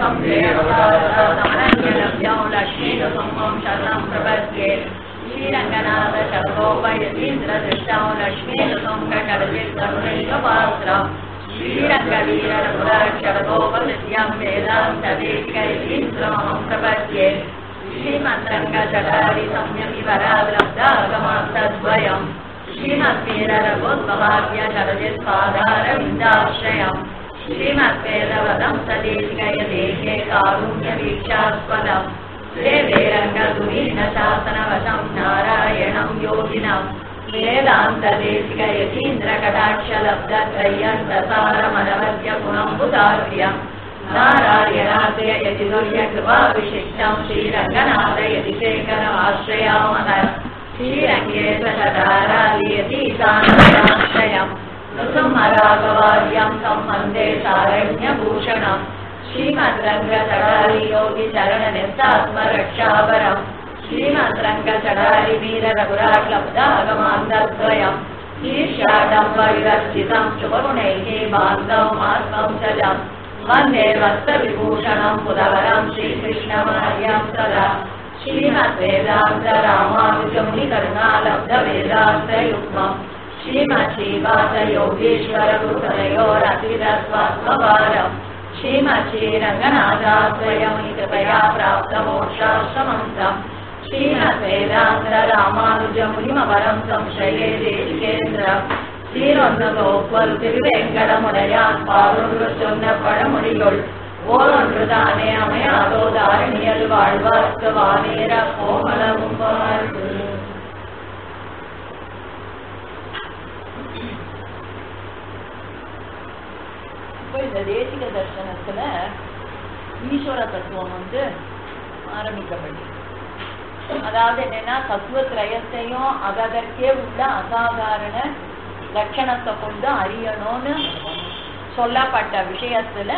समरङ्गलभ्यौ लक्ष्मीसुमं शरणं प्रपद्ये श्रीरङ्गनाथ शतकोपयतीन्द्रदृष्टौ लक्ष्मीसुसंकटविकरुणैकपात्रम् श्रीरङ्गवीरपुराक्षरकोपनित्यं वेदान्तदेशिकैतीन्द्रमहं प्रपद्ये श्रीमन्त्रङ्गचटारि संयमिवरालब्धागमान्तद्वयम् श्रीमद्वीररघोद्भवाद्यचरजित्पादारविन्दाश्रयम् श्रीमद्वेदवदं सदेशिकयदेशे कारुण्यवीक्षास्पदम् देवेरङ्गधुरीनशासनवशं नारायणं योगिनं वेदान्तदेशिकयतीन्द्रकटाक्षलब्धत्रय्यन्तसारमनवद्य पुनम्बुदार्यम् नारायणादय यति दुर्यकृपाविशिष्टं श्रीरङ्गनाथ यति शेखरमाश्रयामः श्रीरङ्गे सदारालयतीशाश्रयम् नृसंहरागवार्यं सम्बन्धे सारण्यभूषणम् श्रीमद्रङ्गचडारियोगिचरणनिस्तात्मरक्षावरम् श्रीमद्रङ्गचडारि वीररघुराट्लब्धागमान्तद्वयम् ईर्ष्याडम्बविरर्चितं शुभगुणैः बान्धवमात्मं सजम् वन्दे वस्त्रविभूषणं पुरवरं श्रीकृष्णमार्यं सदा श्रीमद्वेदान्तरामानुजमुनिकरुणालब्धवेदान्तयुग्मम् श्रीमच्छीवासयोगीश्वरगुरुतनयोरतिरस्वात्मभारम् श्रीमच्छीरङ्गनाथाश्रयमुनिकृपया प्राप्तमोक्षाश्रमन्तम् श्रीमद्वेदान्तरामानुजमुनिमवरं संशये देशिकेन्द्रम् சீரொன்றுதோப்பல் திருவேங்கடமுடையான் பாரொன்று சொன்ன பழமொழியுள் ஓரொன்றுதானே அமையாதோ தாரணியல் வாழ்வார்க்கு வானேர கோமலமும் வாழ்வு இப்போ இந்த தேசிக தர்சனத்துல ஈஸ்வர தத்துவம் வந்து ஆரம்பிக்கப்பட்டது அதாவது என்னன்னா தத்துவத்திரயத்தையும் அதற்கே உள்ள அசாதாரண லட்சணத்தை கொண்டு அறியணும்னு சொல்லப்பட்ட விஷயத்துல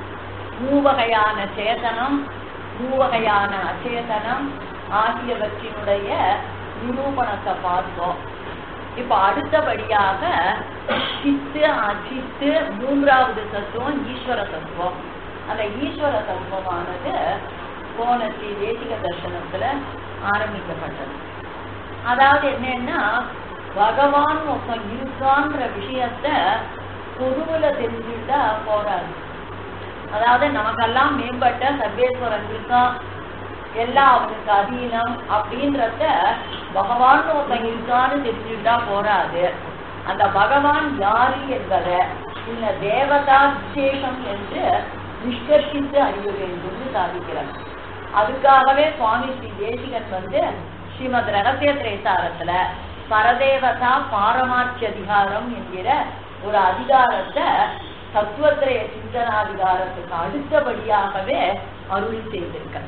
மூவகையான சேதனம் மூவகையான அச்சேதனம் ஆகியவற்றினுடைய நிரூபணத்தை பார்த்தோம் இப்ப அடுத்தபடியாக சித்து அச்சித்து மூன்றாவது தத்துவம் ஈஸ்வர தத்துவம் அந்த ஈஸ்வர தத்துவமானது போன ஸ்ரீ தேசிக தர்சனத்துல ஆரம்பிக்கப்பட்டது அதாவது என்னன்னா பகவான் ஒருத்தன் இருக்கான்ற விஷயத்த பொதுவுல தெரிஞ்சுட்டா போறாது அதாவது நமக்கெல்லாம் மேம்பட்ட சர்வேஸ்வரன் இருக்கான் எல்லாம் அவனுக்கு அதீனம் அப்படின்றத பகவான் ஒருத்தன் இருக்கான்னு தெரிஞ்சுட்டா போறாது அந்த பகவான் யாரு என்பதை இந்த தேவதா விசேஷம் என்று நிஷ்கர்ஷித்து அறிய வேண்டும் சாதிக்கிறார் அதுக்காகவே சுவாமி ஸ்ரீ தேசிகன் வந்து ஸ்ரீமத் ரகசிய திரேசாரத்துல பரதேவதா பாரமாட்சி அதிகாரம் என்கிற ஒரு அதிகாரத்தை தத்துவத்திரைய சிந்தனாதிகாரத்துக்கு அடுத்தபடியாகவே அருளி செய்திருக்க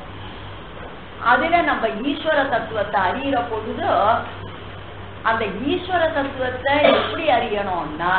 அதுல நம்ம ஈஸ்வர தத்துவத்தை அறியிற பொழுது அந்த ஈஸ்வர தத்துவத்தை எப்படி அறியணும்னா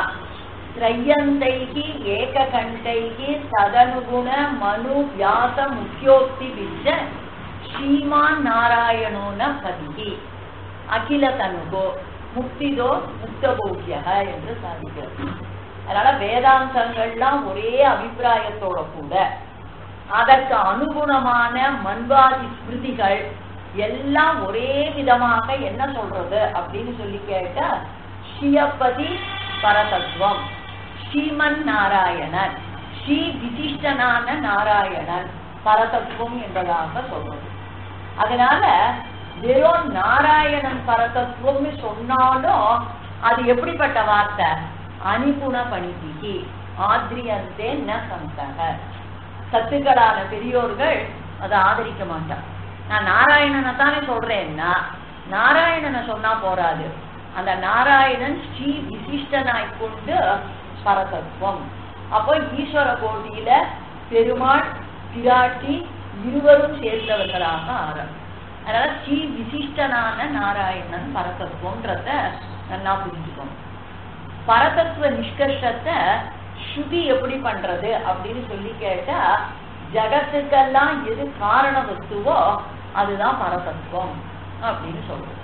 திரையந்தைகி ஏககண்டைகி ததனுகுண மனு வியாச முக்கியோக்தி விச்ச ஸ்ரீமான் நாராயணோன பதிகி அகில தனுகோ முக்திதோ முக்தபோக்கியக என்று சாதிக்கிறது அதனால வேதாந்தங்கள்லாம் ஒரே அபிப்பிராயத்தோட கூட அதற்கு அனுகுணமான மண்வாதி ஸ்மிருதிகள் எல்லாம் ஒரே விதமாக என்ன சொல்றது அப்படின்னு சொல்லி கேட்டா ஸ்ரீயப்பதி பரதத்துவம் ஸ்ரீமன் நாராயணன் ஸ்ரீ விசிஷ்டனான நாராயணன் பரதத்துவம் என்பதாக சொல்றது அதனால வெறும் நாராயணன் பரதத்துவம்னு சொன்னாலும் அது எப்படிப்பட்ட வார்த்தை அனிபுண பணிதிகி ஆத்ரியந்தே ந சந்தக சத்துக்களான பெரியோர்கள் அதை ஆதரிக்க மாட்டான் நான் நாராயணனை தானே சொல்றேன்னா நாராயணனை சொன்னா போராது அந்த நாராயணன் ஸ்ரீ விசிஷ்டனாய் கொண்டு பரதத்துவம் அப்போ ஈஸ்வர கோட்டியில பெருமாள் பிராட்டி இருவரும் சேர்ந்தவர்களாக ஆரம் அதனால ஸ்ரீ விசிஷ்டனான நாராயணன் பரதத்துவம்ன்றத நல்லா புரிஞ்சுக்கணும் பரதத்துவ நிஷ்கர்ஷத்தை ஸ்ருதி எப்படி பண்றது அப்படின்னு சொல்லி கேட்டா ஜகத்துக்கெல்லாம் எது காரண வஸ்துவோ அதுதான் பரதத்துவம் அப்படின்னு சொல்றது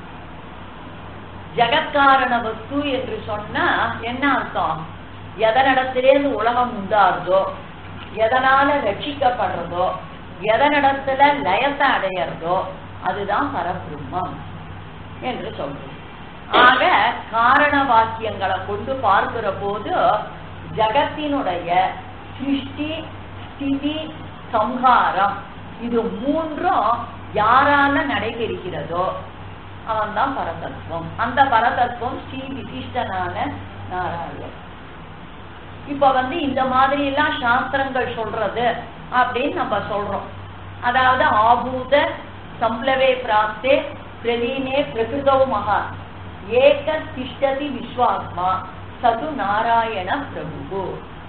ஜகத்காரண வஸ்து என்று சொன்னா என்ன அர்த்தம் எதனிடத்திலேருந்து உலகம் உண்டாருதோ எதனால ரட்சிக்கப்படுறதோ எதனிடத்துல லயத்தை அடையிறதோ அதுதான் பரபிரம்மம் என்று சொல்றோம் ஆக காரண வாக்கியங்களை கொண்டு பார்க்கிற போது ஜகத்தினுடைய சிருஷ்டி ஸ்திதி சம்ஹாரம் இது மூன்றும் யாரால நடைபெறுகிறதோ அவன் தான் பரதத்துவம் அந்த பரதத்துவம் ஸ்ரீ விசிஷ்டனான நாராயணன் இப்ப வந்து இந்த மாதிரி எல்லாம் சாஸ்திரங்கள் சொல்றது அப்படின்னு நம்ம சொல்றோம் அதாவது ஆபூத சம்ப்ளவே பிராப்தே பிரவீனே பிரகிருதௌ மகா ஏக திஷ்டதி விஸ்வாத்மா சது நாராயண பிரபு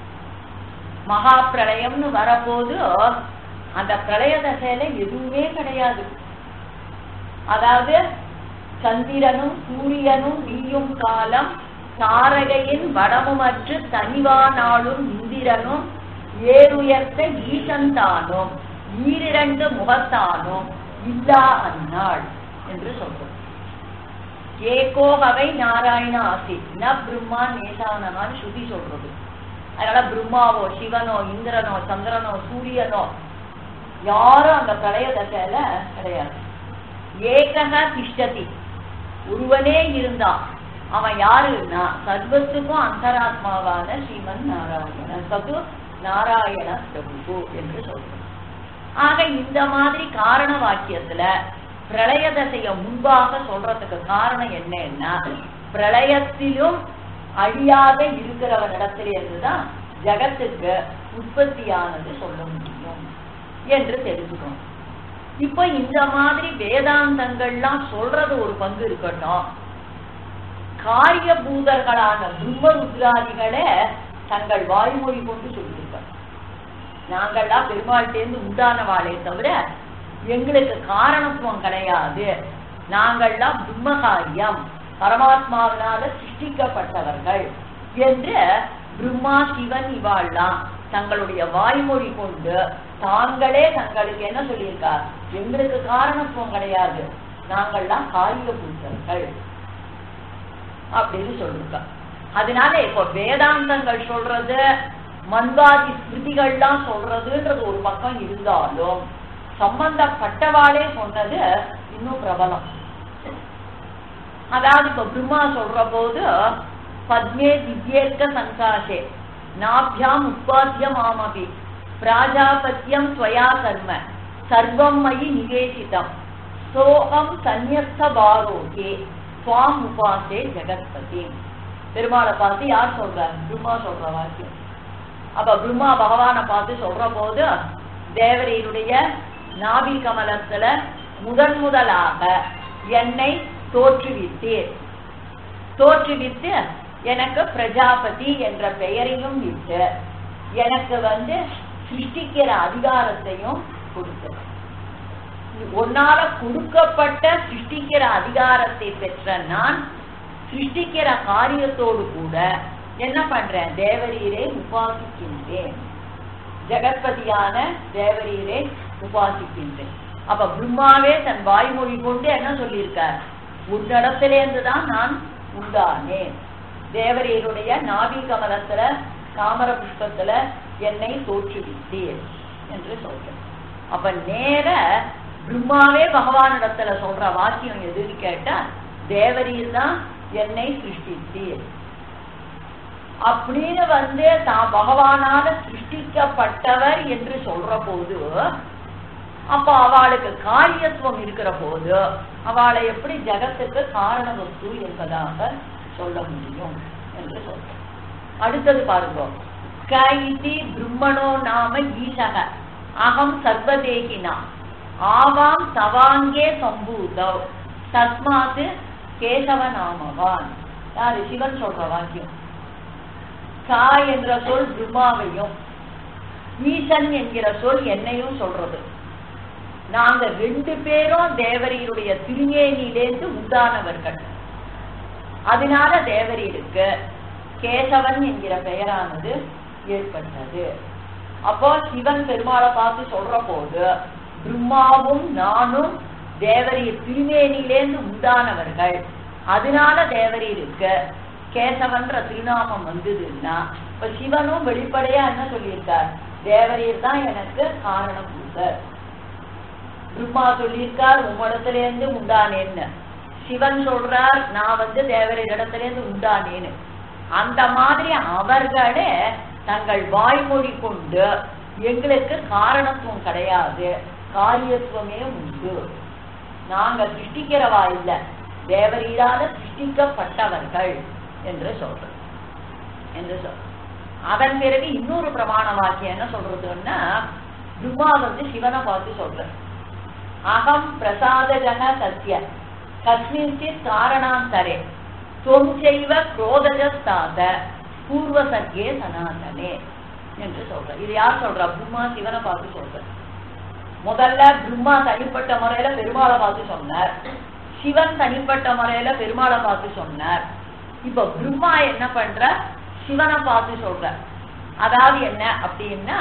மகா பிரளயம்னு வரப்போது அந்த பிரளய தசையில எதுவுமே கிடையாது அதாவது சந்திரனும் சூரியனும் வீயும் காலம் தாரகையின் வடமுமற்று தனிவானாளும் இந்திரனும் ஏறுயர்த்த ஈசந்தானும் ஈரிரண்டு முகத்தானும் இல்லா அந்நாள் என்று சொல்றோம் ஏகோகவை நாராயண ஆசி ந பிரம்மா நேசானகான்னு ஸ்ருதி சொல்றது அதனால பிரம்மாவோ சிவனோ இந்திரனோ சந்திரனோ சூரியனோ யாரும் அந்த பிரளய தசையில கிடையாது ஏகக திஷ்டதி ஒருவனே இருந்தான் அவன் யாருன்னா சர்வத்துக்கும் அந்தராத்மாவான ஸ்ரீமன் நாராயண சது நாராயண பிரபு என்று சொல்றோம் ஆக இந்த மாதிரி காரண வாக்கியத்துல பிரளய தசைய முன்பாக சொல்றதுக்கு காரணம் என்னன்னா பிரளயத்திலும் அழியாத இருக்கிறவனிடத்துல இருந்துதான் ஜகத்துக்கு உற்பத்தியானது சொல்ல முடியும் என்று தெரிஞ்சுக்கணும் இப்ப இந்த மாதிரி வேதாந்தங்கள்லாம் சொல்றது ஒரு பங்கு இருக்கட்டும் காரியபூதர்களான பிரம்ம ருத்ராதிகளே தங்கள் வாய்மொழி கொண்டு சொல்லியிருக்காங்க நாங்கள்லாம் பெருமாள்கிட்டேருந்து உண்டானவாளே தவிர எங்களுக்கு காரணத்துவம் கிடையாது நாங்கள்லாம் பிரம்மகாரியம் பரமாத்மாவினால சிருஷ்டிக்கப்பட்டவர்கள் என்று பிரம்மா சிவன் இவாள்லாம் தங்களுடைய வாய்மொழி கொண்டு தாங்களே தங்களுக்கு என்ன சொல்லியிருக்கார் எங்களுக்கு காரணத்துவம் கிடையாது நாங்கள்லாம் காரிய பூத்தர்கள் அப்படின்னு சொல்லிருக்கா அதனால இப்போ வேதாந்தங்கள் சொல்றது மன்வாதி ஸ்மிருதிகள்லாம் சொல்றதுன்றது ஒரு பக்கம் இருந்தாலும் சம்பந்தப்பட்டவாளே சொன்னது இன்னும் பிரபலம் அதாவது இப்ப பிரம்மா சொல்ற போது பத்மே திவ்யேர்க்க சங்காசே நாபியாம் உற்பாத்தியம் ஆமபி பிராஜாபத்தியம் ஸ்வயா கர்ம சர்வம் மயி நிவேசிதம் சோகம் சந்நியஸ்த பாரோகே சுவாம் உபாசே ஜெகத்பதி பெருமாளை பார்த்து யார் சொல்றார் பிரம்மா சொல்ற வாக்கியம் அப்ப பிரம்மா பகவானை பார்த்து சொல்ற போது தேவரீருடைய நாபி கமலத்துல முதன் முதலாக என்னை தோற்றுவித்தீர் தோற்றுவித்து எனக்கு பிரஜாபதி என்ற பெயரையும் விட்டு எனக்கு வந்து சிருஷ்டிக்கிற அதிகாரத்தையும் கொடுத்த உன்னால கொடுக்கப்பட்ட சிருஷ்டிக்கிற அதிகாரத்தை பெற்ற நான் சிருஷ்டிக்கிற காரியத்தோடு கூட என்ன பண்றேன் தேவரீரை உபாசிக்கின்றேன் ஜெகத்பதியான தேவரீரை உபாசிக்கின்றேன் அப்ப பிரம்மாவே தன் வாய்மொழி கொண்டு என்ன சொல்லியிருக்கார் உன்னிடத்திலேருந்து தான் நான் உண்டானேன் தேவரீருடைய நாபி கமலத்துல தாமர புஷ்பத்துல என்னை தோற்றுவித்தீர் என்று சொல்றேன் அப்ப நேர பிரம்மாவே பகவானிடத்துல சொல்ற வாக்கியம் எதுன்னு கேட்டா தேவரீர் தான் என்னை சிருஷ்டித்தீர் அப்படின்னு வந்து தான் பகவானால சிருஷ்டிக்கப்பட்டவர் என்று சொல்ற போது அப்ப அவளுக்கு காரியத்துவம் இருக்கிற போது அவளை எப்படி ஜகத்துக்கு காரண வஸ்து என்பதாக சொல்ல முடியும் என்று சொல்றோம் அடுத்தது பாருங்க க இதி பிரம்மணோ நாம ஈசக அகம் சர்வதேகினா ஆவாம் தவாங்கே சம்பூதவ் தஸ்மாத்து கேசவ நாமவான் யாரு சிவன் சொல்ற வாக்கியம் கா என்ற சொல் பிரம்மாவையும் ஈசன் என்கிற சொல் என்னையும் சொல்றது நாங்க ரெண்டு பேரும் தேவரீருடைய திருமேனியிலேந்து உண்டானவர்கள் அதனால தேவரீருக்கு கேசவன் என்கிற பெயரானது ஏற்பட்டது அப்போ சிவன் பெருமாளை பார்த்து சொல்ற போது பிரம்மாவும் நானும் தேவரீர் திருமேனியிலேந்து உண்டானவர்கள் அதனால தேவரீருக்கு கேசவன்ற திருநாமம் வந்ததுன்னா இப்ப சிவனும் வெளிப்படையா என்ன சொல்லியிருக்கார் தேவரீர் தான் எனக்கு காரணம் பூதர் பிரம்மா சொல்லியிருக்கார் உம்மிடத்துல இருந்து உண்டானேன்னு சிவன் சொல்றார் நான் வந்து தேவரின் இடத்துல இருந்து உண்டானேன்னு அந்த மாதிரி அவர்களே தங்கள் வாய்மொழி கொண்டு எங்களுக்கு காரணத்துவம் கிடையாது காரியத்துவமே உண்டு நாங்க சிருஷ்டிக்கிறவா இல்ல தேவரீரால சிருஷ்டிக்கப்பட்டவர்கள் என்று சொல்றோம் என்று சொல்றோம் அதன் பிறகு இன்னொரு பிரமாண வாக்கியம் என்ன சொல்றதுன்னா பிரம்மா வந்து சிவனை பார்த்து சொல்ற அகம் பிரசாதஜக சத்ய கஸ்மின்சித் காரணாந்தரே தொம் செய்வ குரோதஜஸ்தாத பூர்வ சத்யே சனாதனே என்று சொல்ற இது யார் சொல்றா பிரம்மா சிவனை பார்த்து சொல்ற முதல்ல பிரம்மா தனிப்பட்ட முறையில பெருமாளை பார்த்து சொன்னார் சிவன் தனிப்பட்ட முறையில பெருமாளை பார்த்து சொன்னார் இப்ப பிரம்மா என்ன பண்ற சிவனை பார்த்து சொல்ற அதாவது என்ன அப்படின்னா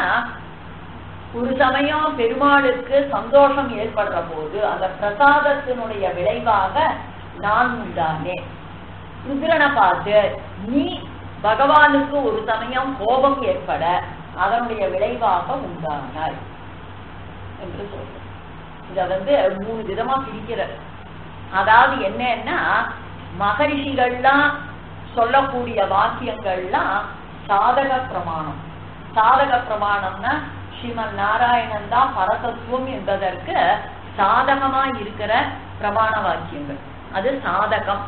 ஒரு சமயம் பெருமாளுக்கு சந்தோஷம் ஏற்படுற போது அந்த பிரசாதத்தினுடைய விளைவாக நான் உண்டானே ருத்ரனை பார்த்து நீ பகவானுக்கு ஒரு சமயம் கோபம் ஏற்பட அதனுடைய விளைவாக உண்டானாய் என்று சொல்ற இத வந்து மூணு விதமா பிரிக்கிற அதாவது என்னன்னா மகரிஷிகள்லாம் சொல்லக்கூடிய வாக்கியங்கள்லாம் சாதக பிரமாணம் சாதக பிரமாணம்னா ஸ்ரீமன் நாராயணன் தான் பரதத்துவம் என்பதற்கு சாதகமா இருக்கிற பிரமாண வாக்கியங்கள் அது சாதகம்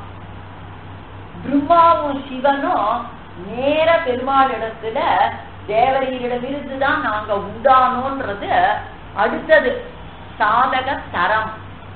பிரம்மாவும் சிவனும் நேர பெருமாள் இடத்துல தேவரீரிடமிருந்து தான் நாங்க உண்டானோன்றது அடுத்தது சாதக தரம்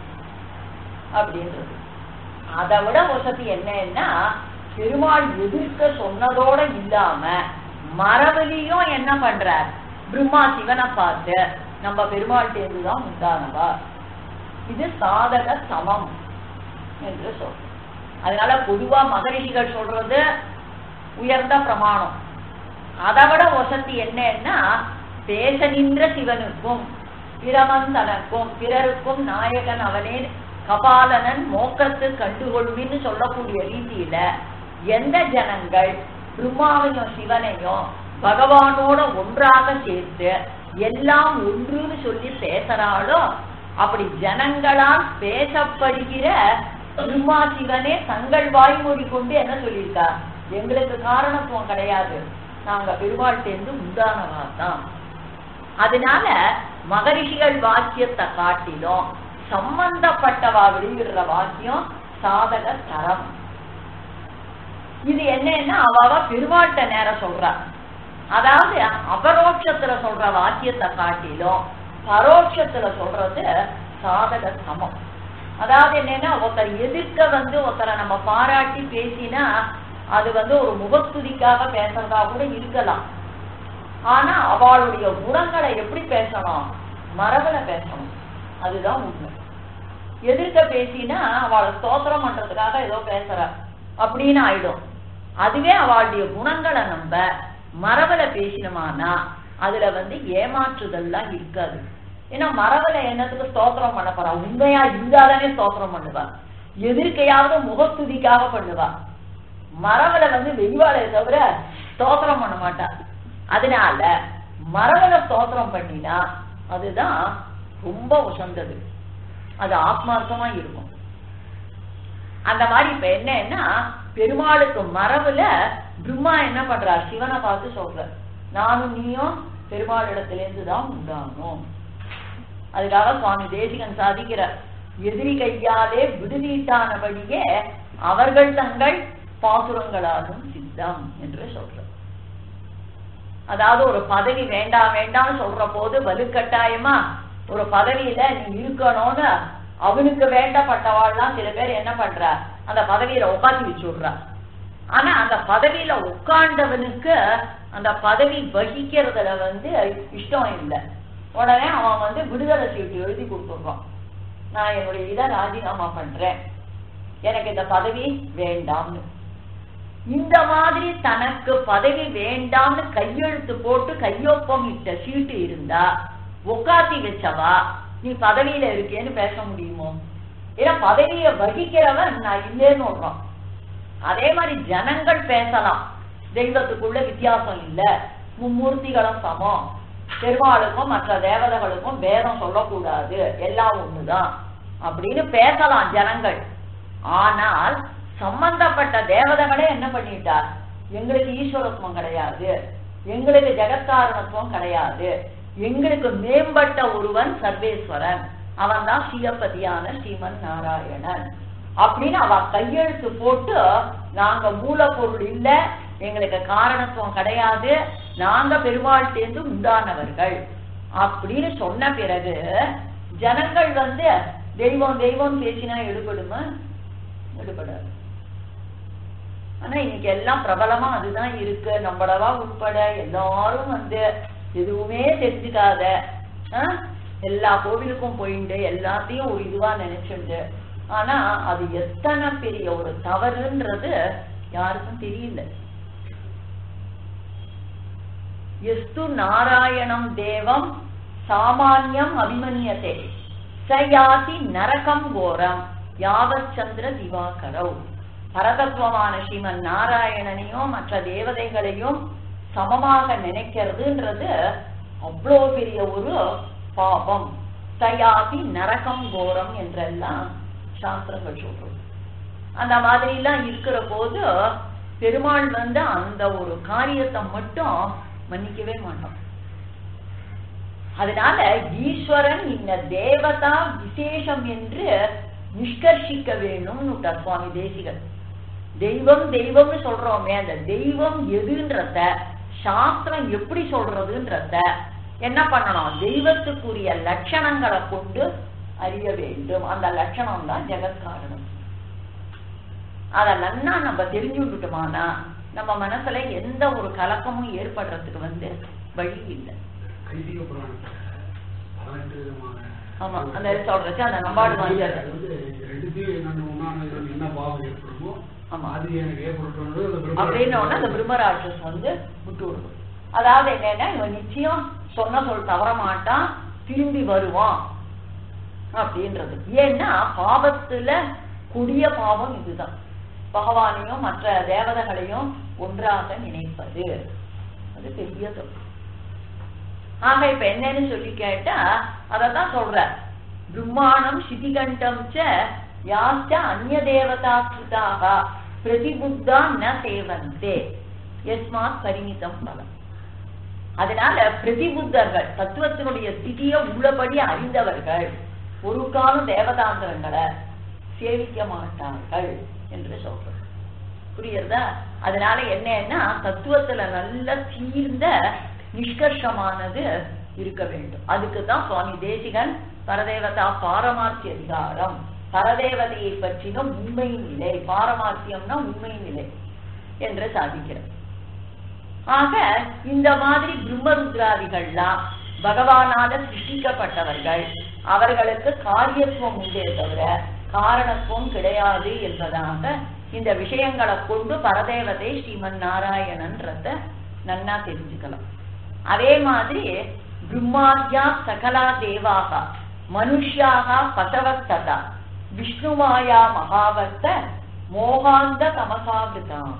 அப்படின்றது அதை விட வசதி என்னன்னா பெருமாள் எதிர்க்க சொன்னதோட இல்லாம மரபலியும் என்ன பண்றார் பிரம்மா சிவனை பார்த்து நம்ம பெருமாள்கிட்ட தான் உண்டானவா இது சாதக சமம் என்று சொல்றோம் அதனால பொதுவா மகரிஷிகள் சொல்றது உயர்ந்த பிரமாணம் அதை விட வசதி என்னன்னா பேச நின்ற சிவனுக்கும் பிரமன் தனக்கும் பிறருக்கும் நாயகன் அவனே கபாலனன் மோக்கத்து கண்டுகொள்வின்னு சொல்லக்கூடிய ரீதியில எந்த ஜனங்கள் பிரம்மாவையும் சிவனையும் பகவானோட ஒன்றாக சேர்த்து எல்லாம் ஒன்றுன்னு சொல்லி பேசுறாளோ அப்படி ஜனங்களால் பேசப்படுகிற பிரம்மா சிவனே தங்கள் வாய்மொழி கொண்டு என்ன சொல்லியிருக்கா எங்களுக்கு காரணத்துவம் கிடையாது நாங்க பெருமாள்கிட்டேருந்து உண்டானவா தான் அதனால மகரிஷிகள் வாக்கியத்தை காட்டிலும் சம்பந்தப்பட்டவா வெளியிடுற வாக்கியம் சாதக தரம் இது என்னன்னா அவ பெருமாள்கிட்ட நேரம் சொல்றா அதாவது அபரோட்சத்துல சொல்ற வாக்கியத்தை காட்டிலும் பரோட்சத்துல சொல்றது சாதக சமம் அதாவது என்னன்னா ஒருத்தர் எதிர்க்க வந்து ஒருத்தரை நம்ம பாராட்டி பேசினா அது வந்து ஒரு முகத்துதிக்காக பேசுறதா கூட இருக்கலாம் ஆனா அவளுடைய குணங்களை எப்படி பேசணும் மரபுல பேசணும் அதுதான் உண்மை எதிர்க்க பேசினா அவளை ஸ்தோத்திரம் பண்றதுக்காக ஏதோ பேசுற அப்படின்னு ஆயிடும் அதுவே அவளுடைய குணங்களை நம்ம மரபுல பேசினோமானா அதுல வந்து ஏமாற்றுதல்லாம் இருக்காது ஏன்னா மரபுல என்னத்துக்கு ஸ்தோத்திரம் பண்ண போறா உண்மையா இருந்தாதானே ஸ்தோத்திரம் பண்ணுவா எதிர்க்கையாவது முகத்துதிக்காக பண்ணுவா மரபுல வந்து வெய்வாளை தவிர ஸ்தோத்திரம் பண்ண மாட்டா அதனால மரபுல ஸ்தோத்திரம் பண்ணினா அதுதான் ரொம்ப உசந்தது அது ஆத்மார்த்தமா இருக்கும் அந்த மாதிரி இப்ப என்னன்னா பெருமாளுக்கு மரபுல பிரம்மா என்ன பண்றார் சிவனை பார்த்து சொல்ற நானும் நீயும் பெருமாள் இடத்துல இருந்து தான் உண்டாகணும் அதுக்காக சுவாமி தேசிகன் சாதிக்கிறார் எதிரி கையாலே விடுதீட்டானபடியே அவர்கள் தங்கள் பாசுரங்களாலும் சித்தம் என்று சொல்ற அதாவது ஒரு பதவி வேண்டாம் வேண்டாம்னு சொல்ற போது வலுக்கட்டாயமா ஒரு பதவியில நீ இருக்கணும்னு அவனுக்கு வேண்டப்பட்டவாள்லாம் சில பேர் என்ன பண்றா அந்த பதவியில உட்காந்து வச்சு விடுறா ஆனா அந்த பதவியில உட்கார்ந்தவனுக்கு அந்த பதவி வகிக்கிறதுல வந்து இஷ்டம் இல்லை உடனே அவன் வந்து விடுதலை சீட்டு எழுதி கொடுத்துடுறான் நான் என்னுடைய இதை ராஜினாமா பண்றேன் எனக்கு இந்த பதவி வேண்டாம்னு இந்த மாதிரி தனக்கு பதவி வேண்டாம்னு கையெழுத்து போட்டு கையொப்பம் இட்ட சீட்டு இருந்தா உக்காத்தி வச்சவா நீ பதவியில இருக்கேன்னு பேச முடியுமோ ஏன்னா பதவியை வகிக்கிறவன் நான் இல்லேன்னு சொல்றான் அதே மாதிரி ஜனங்கள் பேசலாம் தெய்வத்துக்குள்ள வித்தியாசம் இல்ல மும்மூர்த்திகளும் சமம் பெருமாளுக்கும் மற்ற தேவதைகளுக்கும் பேதம் சொல்லக்கூடாது எல்லாம் ஒண்ணுதான் அப்படின்னு பேசலாம் ஜனங்கள் ஆனால் சம்பந்தப்பட்ட தேவதைகளே என்ன பண்ணிட்டார் எங்களுக்கு ஈஸ்வரத்துவம் கிடையாது எங்களுக்கு ஜெகத்காரணத்துவம் கிடையாது எங்களுக்கு மேம்பட்ட ஒருவன் சர்வேஸ்வரன் அவன் தான் ஸ்ரீயப்பதியான ஸ்ரீமன் நாராயணன் அப்படின்னு அவ கையெழுத்து போட்டு நாங்க மூலப்பொருள் இல்ல எங்களுக்கு காரணத்துவம் கிடையாது நாங்க பெருமாள்டேந்து உண்டானவர்கள் அப்படின்னு சொன்ன பிறகு ஜனங்கள் வந்து தெய்வம் தெய்வம் பேசினா எடுபடுமா எடுபடாது ஆனா இன்னைக்கு எல்லாம் பிரபலமா அதுதான் இருக்கு நம்மளவா உட்பட எல்லாரும் வந்து எதுவுமே தெரிஞ்சுக்காத ஆ? எல்லா கோவிலுக்கும் போயிட்டு எல்லாத்தையும் ஒரு இதுவா நினைச்சுண்டு ஆனா அது எத்தனை பெரிய ஒரு தவறுன்றது யாருக்கும் தெரியல எஸ்து நாராயணம் தேவம் சாமான்யம் அபிமன்யதே ச யாதி நரகம் கோரம் யாவச்சந்திர திவாகரவ் பரதத்துவமான ஸ்ரீமன் நாராயணனையும் மற்ற தேவதைகளையும் சமமாக நினைக்கிறதுன்றது அவ்வளோ பெரிய ஒரு பாபம் சயாதி நரகம் கோரம் என்றெல்லாம் சாஸ்திரங்கள் சொல்றது அந்த மாதிரி எல்லாம் இருக்கிற போது பெருமாள் வந்து அந்த ஒரு காரியத்தை மட்டும் மன்னிக்கவே மாட்டான் அதனால ஈஸ்வரன் இந்த தேவதா விசேஷம் என்று நிஷ்கர்ஷிக்க வேணும்னு விட்டார் சுவாமி தேசிகன் தெய்வம் தெய்வம்னு சொல்றோமே அந்த தெய்வம் எதுன்றத சாஸ்திரம் எப்படி சொல்றதுன்றத என்ன பண்ணணும் தெய்வத்துக்குரிய லட்சணங்களை கொண்டு அறிய வேண்டும் அந்த லட்சணம் தான் ஜெகத்காரணம் அத நன்னா நம்ம தெரிஞ்சு விட்டுட்டோமானா நம்ம மனசுல எந்த ஒரு கலக்கமும் ஏற்படுறதுக்கு வந்து வழி இல்லை ஐதீக புராணத்துல பதினெட்டு விதமான ஆமா அந்த சொல்றச்சு அந்த நம்பாடு அது வாங்கியது வந்து ரெண்டுத்தையும் என்னென்ன உண்ணான என்ன பாவம் ஏற்படுமோ ஆமா. அது எனக்கு ஏற்படுறது அந்த பிரம்ம- அப்படின்னு உடனே அந்த பிரம்மராட்சஸ் வந்து விட்டு விடுவோம் அதாவது என்னன்னா இவன் நிச்சயம் சொன்ன சொல் தவற மாட்டான் திரும்பி வருவான் அப்படின்றது ஏன்னா பாவத்துல கொடிய பாவம் இதுதான் பகவானையும் மற்ற தேவதைகளையும் ஒன்றாக நினைப்பது அது பெரிய தப்பு ஆக இப்ப என்னன்னு சொல்லி கேட்டா அததான் சொல்ற பிரம்மாணம் சிதிகண்டம் ச யாச்ச அந்நிய தேவதா கிருதாக பிரதிபுத்தா ந சேவந்தே எஸ்மாத் பரிமிதம் பலம் அதனால பிரதிபுத்தர்கள் தத்துவத்தினுடைய ஸ்திதியை உள்ளபடி அறிந்தவர்கள் ஒரு காலம் தேவதாந்திரங்களை சேவிக்க மாட்டார்கள் என்று சொல்றது புரியுறதா அதனால என்னன்னா தத்துவத்துல நல்ல தீர்ந்த நிஷ்கர்ஷமானது இருக்க வேண்டும் அதுக்கு தான் சுவாமி தேசிகன் பரதேவதா பாரமார்த்திய அதிகாரம் பரதேவதையை பற்றின உண்மை நிலை பாரமார்த்தியம்னா உண்மை நிலை என்று சாதிக்கிறார் ஆக இந்த மாதிரி பிரம்மருத்ராதிகள்லாம் பகவானால சிருஷ்டிக்கப்பட்டவர்கள் அவர்களுக்கு காரியத்துவம் உண்டே தவிர காரணத்துவம் கிடையாது என்பதாக இந்த விஷயங்களை கொண்டு பரதேவதை ஸ்ரீமன் நாராயணன்றத நன்னா தெரிஞ்சுக்கலாம் அதே மாதிரி பிரம்மாத்யா சகலா தேவாக மனுஷ்யாக பசவத்ததா விஷ்ணுமாயா மகாவர்த்த மோகாந்த தமசாபிருதாக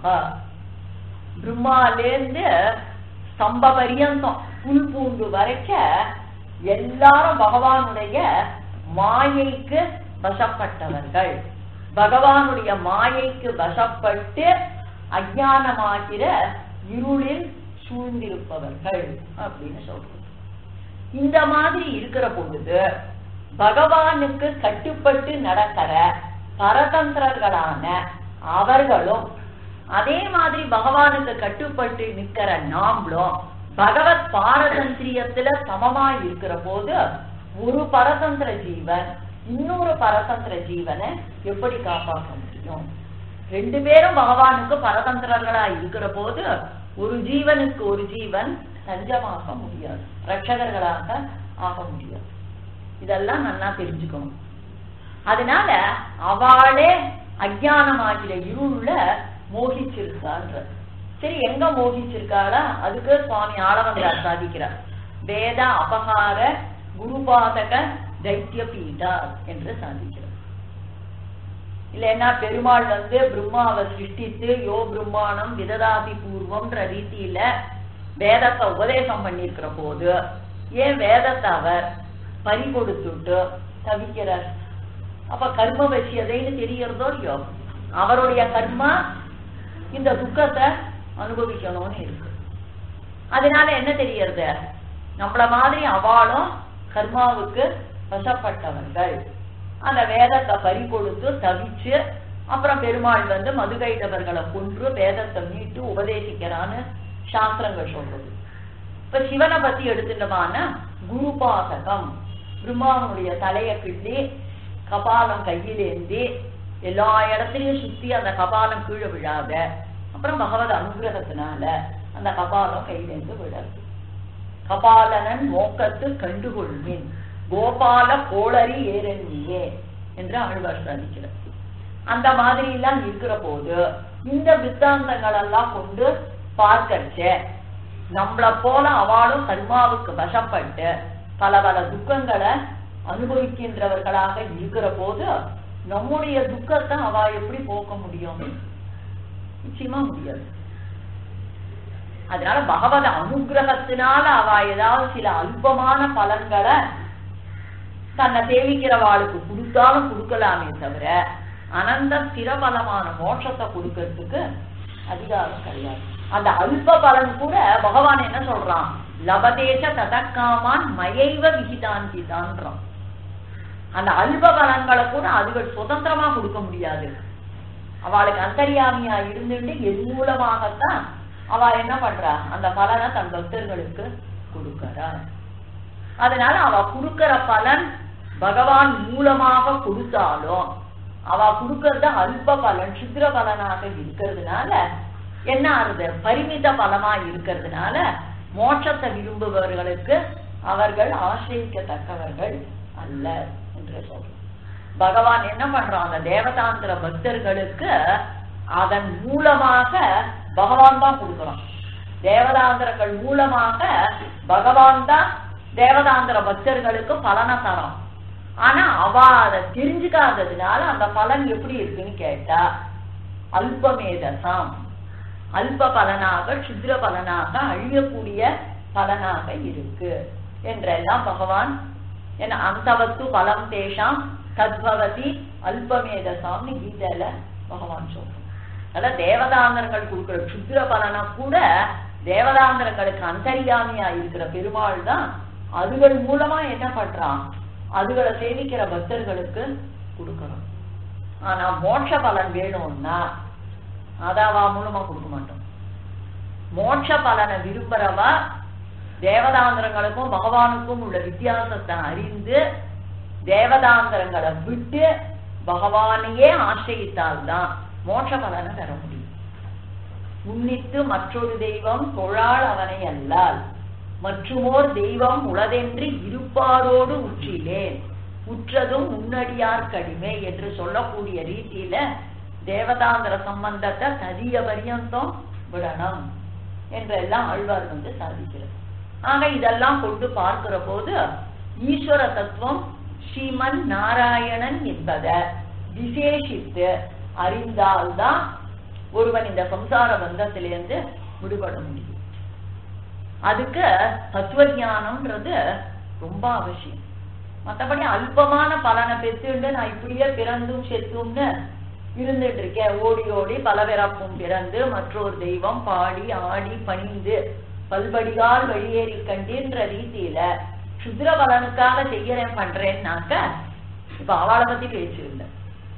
பிரம்மாலேருந்து ஸ்தம்ப பரியந்தம் புல் பூண்டு வரைக்க எல்லாரும் பகவானுடைய மாயைக்கு வசப்பட்டவர்கள் பகவானுடைய மாயைக்கு வசப்பட்டு அஜானமாகிற இருளில் சூழ்ந்திருப்பவர்கள் அப்படின்னு சொல்றோம் இந்த மாதிரி இருக்கிற பொழுது பகவானுக்கு கட்டுப்பட்டு நடக்கிற பரதந்திரர்களான அவர்களும் அதே மாதிரி பகவானுக்கு கட்டுப்பட்டு நிக்கிற நாமளும் பகவத் பாரதந்திரியத்துல சமமா இருக்கிற போது ஒரு பரதந்திர ஜீவன் இன்னொரு பரதந்திர ஜீவனை எப்படி காப்பாற்ற முடியும் ரெண்டு பேரும் பகவானுக்கு பரதந்திரர்களா இருக்கிற போது ஒரு ஜீவனுக்கு ஒரு ஜீவன் தஞ்சமாக முடியாது ரட்சகர்களாக ஆக முடியாது இதெல்லாம் நல்லா தெரிஞ்சுக்கணும் அதனால அவளே அஜானமாகிற இருள மோகிச்சிருக்கான்ற சரி எங்க மோகிச்சிருக்காளா அதுக்கு சுவாமி ஆளவந்தார் சாதிக்கிறார் வேத அபகார குருபாதக தைத்திய பீடா என்று சாதிக்கிறார் இல்லைன்னா பெருமாள் வந்து பிரம்மாவை சிருஷ்டித்து யோ பிரம்மாணம் விததாதி பூர்வம்ன்ற ரீதியில வேதத்தை உபதேசம் பண்ணியிருக்கிற போது ஏன் வேதத்தை அவர் பறி கொடுத்துட்டு தவிக்கிறார் அப்ப கர்ம வசியதைன்னு தெரியறதோ இல்லையோ அவருடைய கர்மா இந்த துக்கத்தை அனுபவிக்கணும்னு இருக்கு அதனால என்ன தெரியறது நம்மள மாதிரி அவளும் கர்மாவுக்கு வசப்பட்டவர்கள் அந்த வேதத்தை பறி கொடுத்து தவிச்சு அப்புறம் பெருமாள் வந்து மதுகைடவர்களை கொன்று வேதத்தை மீட்டு உபதேசிக்கிறான்னு சாஸ்திரங்கள் சொல்றது இப்ப சிவனை பத்தி எடுத்துட்டோமான குருபாசகம் பிரம்மாவனுடைய தலைய கிள்ளி கபாலம் கையிலேந்தி எல்லா இடத்துலயும் சுத்தி அந்த கபாலம் கீழே விழாத அப்புறம் பகவத் அனுகிரகத்தினால அந்த கபாலம் கையிலேந்து விடாது கபாலனன் நோக்கத்து கண்டுகொள்வேன் கோபால கோளரி ஏரண்யே என்று ஆழ்வார் சாதிக்கிறார் அந்த மாதிரி எல்லாம் இருக்கிற போது இந்த வித்தாந்தங்கள் எல்லாம் கொண்டு பார்க்கச்ச நம்மள போல அவளும் கர்மாவுக்கு வசப்பட்டு பல பல துக்கங்களை அனுபவிக்கின்றவர்களாக இருக்கிற போது நம்முடைய துக்கத்தை அவ எப்படி போக்க முடியும் நிச்சயமா முடியாது அதனால பகவத அனுகிரகத்தினால அவ ஏதாவது சில அல்பமான பலன்களை தன்னை சேவிக்கிறவாளுக்கு கொடுத்தாலும் கொடுக்கலாமே தவிர அனந்த ஸ்திரபலமான மோட்சத்தை கொடுக்கறதுக்கு அதிகாரம் கிடையாது அந்த அல்ப பலன் கூட பகவான் என்ன சொல்றான் லபதேச ததக்காமான் மயைவ விகிதாந்திதான்றான் அந்த அல்ப பலன்களை கூட அதுகள் சுதந்திரமா கொடுக்க முடியாது அவளுக்கு அந்தரியாமியா இருந்துட்டு என் மூலமாகத்தான் அவ என்ன பண்றா அந்த பலனை தன் பக்தர்களுக்கு கொடுக்கறா அதனால அவ கொடுக்கிற பலன் பகவான் மூலமாக கொடுத்தாலும் அவ கொடுக்கறது அல்ப பலன் சுத்திர பலனாக இருக்கிறதுனால என்ன ஆறுது பரிமித பலமா இருக்கிறதுனால மோட்சத்தை விரும்புபவர்களுக்கு அவர்கள் ஆசிரியக்கத்தக்கவர்கள் அல்ல என்று சொல்றோம் பகவான் என்ன பண்றான் அந்த தேவதாந்திர பக்தர்களுக்கு அதன் மூலமாக பகவான் தான் கொடுக்குறான் தேவதாந்திரங்கள் மூலமாக பகவான் தான் தேவதாந்திர பக்தர்களுக்கு பலனை தரான் ஆனா அவ அதை தெரிஞ்சுக்காததுனால அந்த பலன் எப்படி இருக்குன்னு கேட்டா அல்பமேதசாம் அல்ப பலனாக சுத்ர பலனாக அழியக்கூடிய பலனாக இருக்கு என்றெல்லாம் பகவான் என்ன அந்தவத்து பலம் தேஷாம் தத்பவதி அல்பமேதசாம்னு கீதையில பகவான் சொல்றான் அதான் தேவதாந்தரங்கள் கொடுக்கிற சுத்திர பலனை கூட தேவதாந்தரங்களுக்கு அந்தரியாமியா இருக்கிற பெருமாள் தான் அதுகள் மூலமா என்ன பண்றான் அதுகளை சேவிக்கிற பக்தர்களுக்கு கொடுக்கணும் ஆனா மோட்ச பலன் வேணும்னா அதாவா மூலமா கொடுக்க மாட்டோம் மோட்ச பலனை விரும்புறவா தேவதாந்திரங்களுக்கும் பகவானுக்கும் உள்ள வித்தியாசத்தை அறிந்து தேவதாந்திரங்களை விட்டு பகவானையே ஆசிரியித்தால்தான் மோட்ச பலனை பெற முடியும் உன்னித்து மற்றொரு தெய்வம் தொழாள் அவனை அல்லால் மற்றுமோர் தெய்வம் உளதென்று இருப்பாரோடு உற்றிலேன் உற்றதும் முன்னடியார் கடிமை என்று சொல்லக்கூடிய ரீதியில தேவதாந்திர சம்பந்தத்தை ததிய பரியந்தம் விடணும் என்றெல்லாம் ஆழ்வார் வந்து சாதிக்கிறது ஆக இதெல்லாம் கொண்டு பார்க்கிற போது ஈஸ்வர தத்துவம் ஸ்ரீமன் நாராயணன் என்பதை விசேஷித்து அறிந்தால்தான் ஒருவன் இந்த சம்சார பந்தத்திலிருந்து விடுபட முடியும் அதுக்கு தத்துவ ஞானம்ன்றது ரொம்ப அவசியம் மத்தபடி அல்பமான பலனை பெற்றுண்டு நான் இப்படியே பிறந்தும் செத்தும்னு இருந்துட்டு இருக்கேன் ஓடி ஓடி பலவிறப்பும் பிறந்து மற்றொரு தெய்வம் பாடி ஆடி பணிந்து பல்படிகால் வெளியேறி கண்டின்ற ரீதியில சுத்திர பலனுக்காக செய்யறேன் பண்றேன்னாக்க இப்ப அவளை பத்தி பேச்சு இல்லை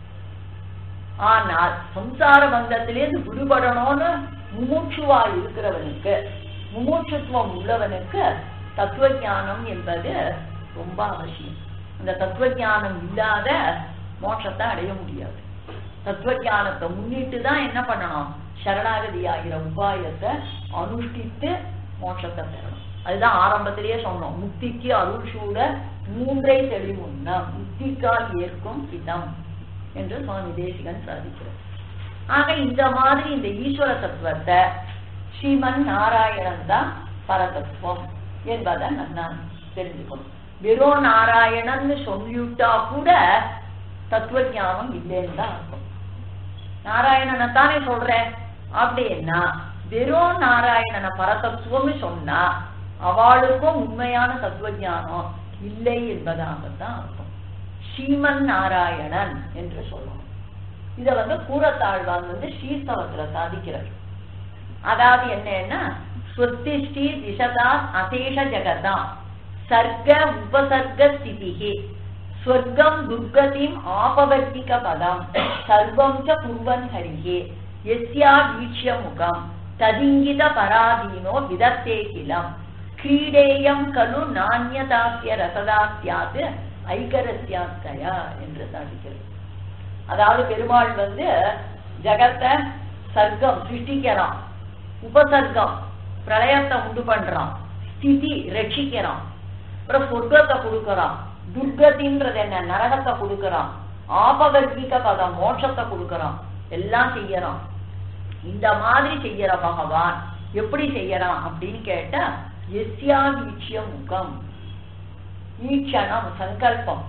ஆனால் சம்சார பந்தத்திலேருந்து விடுபடணும்னு முமூச்சுவா இருக்கிறவனுக்கு முமூச்சுத்துவம் உள்ளவனுக்கு தத்துவ ஞானம் என்பது ரொம்ப அவசியம் அந்த தத்துவ ஞானம் இல்லாத மோட்சத்தை அடைய முடியாது தத்துவ ஞானத்தை முன்னிட்டு தான் என்ன பண்ணணும் சரணாகதி ஆகிற உபாயத்தை அனுஷ்டித்து மோட்சத்தை பெறணும் அதுதான் ஆரம்பத்திலேயே சொன்னோம் முக்திக்கு அருள் சூட மூன்றை தெளிவுன்னா முக்திக்கால் ஏற்கும் இதம் என்று சுவாமி தேசிகன் சாதிக்கிறார் ஆக இந்த மாதிரி இந்த ஈஸ்வர தத்துவத்தை ஸ்ரீமன் நாராயணன் தான் பரதத்துவம் என்பதை நான் தெரிஞ்சுக்கணும் வெறும் நாராயணன் சொல்லிவிட்டா கூட தத்துவ ஞானம் இல்லைன்னு தான் அர்த்தம் நாராயணனை தானே சொல்றேன் அப்படின்னா வெறும் நாராயணனை பரதத்துவம்னு சொன்னா அவளுக்கும் உண்மையான தத்துவஞானம் இல்லை என்பதாகத்தான் அர்த்தம் ஸ்ரீமன் நாராயணன் என்று சொல்லணும் இத வந்து கூறத்தாழ்வான் வந்து ஸ்ரீஸ்தவத்துல சாதிக்கிறார் அதாவது என்னன்னா ஸ்வத்திஷ்டி திசதா அசேஷ ஜகதா சர்க்க உபசர்க ஸ்திதிகி ஸ்வர்க்கம் துர்கதிம் ஆபவர்த்திக பதம் சர்வம் ச குர்வன் ஹரிஹே எஸ்யா வீக்ஷ்ய முகம் ததிங்கித பராதீனோ விதத்தே கிலம் கிரீடேயம் கலு நானியதாக்கிய ரசதாஸ்யாத் ஐகரஸ்யாஸ்தயா என்று சாதிக்கிறது அதாவது பெருமாள் வந்து ஜகத்தை சர்க்கம் சிருஷ்டிக்கிறான் உபசர்க்கம் பிரளயத்தை உண்டு பண்றான் ஸ்திதி ரட்சிக்கிறான் அப்புறம் சொர்க்கத்தை கொடுக்கறான் துர்கதின்றது என்ன நரகத்தை கொடுக்கறான் ஆபவர்த்திக பதம் மோட்சத்தை கொடுக்கறான் எல்லாம் செய்யறான் இந்த மாதிரி செய்யற பகவான் எப்படி செய்யறான் அப்படின்னு கேட்டா எஸ்யா வீட்சிய முகம் ஈட்சணம் சங்கல்பம்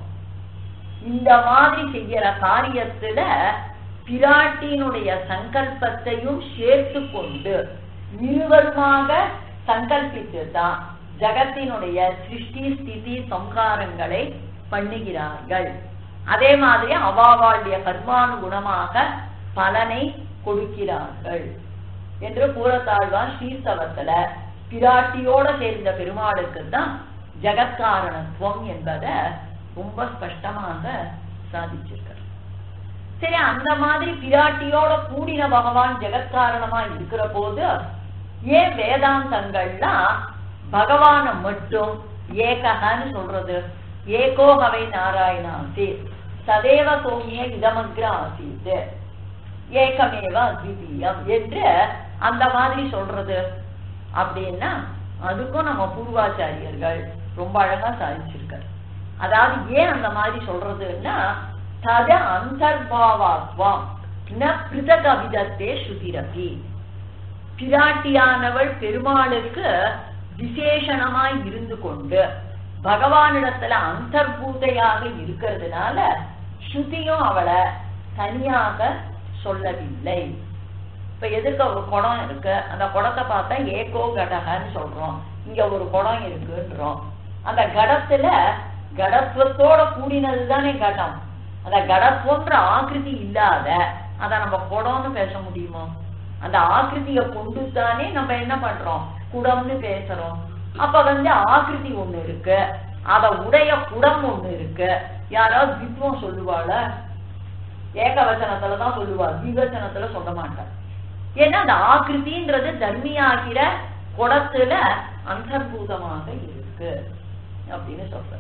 இந்த மாதிரி செய்யற காரியத்துல பிராட்டியினுடைய சங்கல்பத்தையும் சேர்த்து கொண்டு இருவருமாக சங்கல்பித்து தான் ஜகத்தினுடைய சிருஷ்டி ஸ்திதி சம்ஹாரங்களை பண்ணுகிறார்கள் அதே மாதிரி அவாவாளுடைய கர்மானுகுணமாக பலனை கொடுக்கிறார்கள் என்று கூறத்தாழ்வான் ஸ்ரீஸ்தவத்துல பிராட்டியோட சேர்ந்த பெருமாளுக்கு தான் ஜகத்காரணத்துவம் என்பதை ரொம்ப ஸ்பஷ்டமாக சாதிச்சிருக்கார் சரி அந்த மாதிரி பிராட்டியோட கூடின பகவான் ஜெகத்காரணமா இருக்கிற போது ஏன் வேதாந்தங்கள்லாம் பகவான மட்டும் ஏகஹன்னு சொல்றது ஏகோகவை நாராயணாசி சதேவ சௌமிய இதமக்ர ஆசீத் ஏகமேவ அத்விதீயம் என்று அந்த மாதிரி சொல்றது அப்படின்னா அதுக்கும் நம்ம பூர்வாச்சாரியர்கள் ரொம்ப அழகா சாதிச்சிருக்காரு அதாவது ஏன் அந்த மாதிரி சொல்றதுன்னா தத அந்தர்பாவாத்வம் ந பிருதக் அபிதத்தே ஸ்ருதிரபி பிராட்டியானவள் பெருமாளுக்கு விசேஷணமாய் இருந்து கொண்டு பகவானிடத்துல அந்தர்பூதையாக இருக்கிறதுனால ஸ்ருதியும் அவளை தனியாக சொல்லவில்லை இப்ப எதுக்கு ஒரு குடம் இருக்கு அந்த குடத்தை பார்த்தா ஏகோ கடகன்னு சொல்றோம் இங்க ஒரு குடம் இருக்குன்றோம் அந்த கடத்துல கடத்துவத்தோட கூடினது தானே கடம் அந்த கடத்துவன்ற ஆக்கிருதி இல்லாத அத நம்ம குடம்னு பேச முடியுமோ அந்த ஆக்கிருதிய கொண்டு தானே நம்ம என்ன பண்றோம் குடம்னு பேசுறோம் அப்ப வந்து ஆக்கிருதி ஒண்ணு இருக்கு அத உடைய குடம் ஒண்ணு இருக்கு யாராவது வித்வம் சொல்லுவாள ஏகவச்சனத்துல தான் சொல்லுவா விவச்சனத்துல சொல்ல மாட்டாள் ஏன்னா அந்த ஆக்கிருதின்றது தர்மியாகிற குடத்துல அந்தர்பூதமாக இருக்கு அப்படின்னு சொல்ற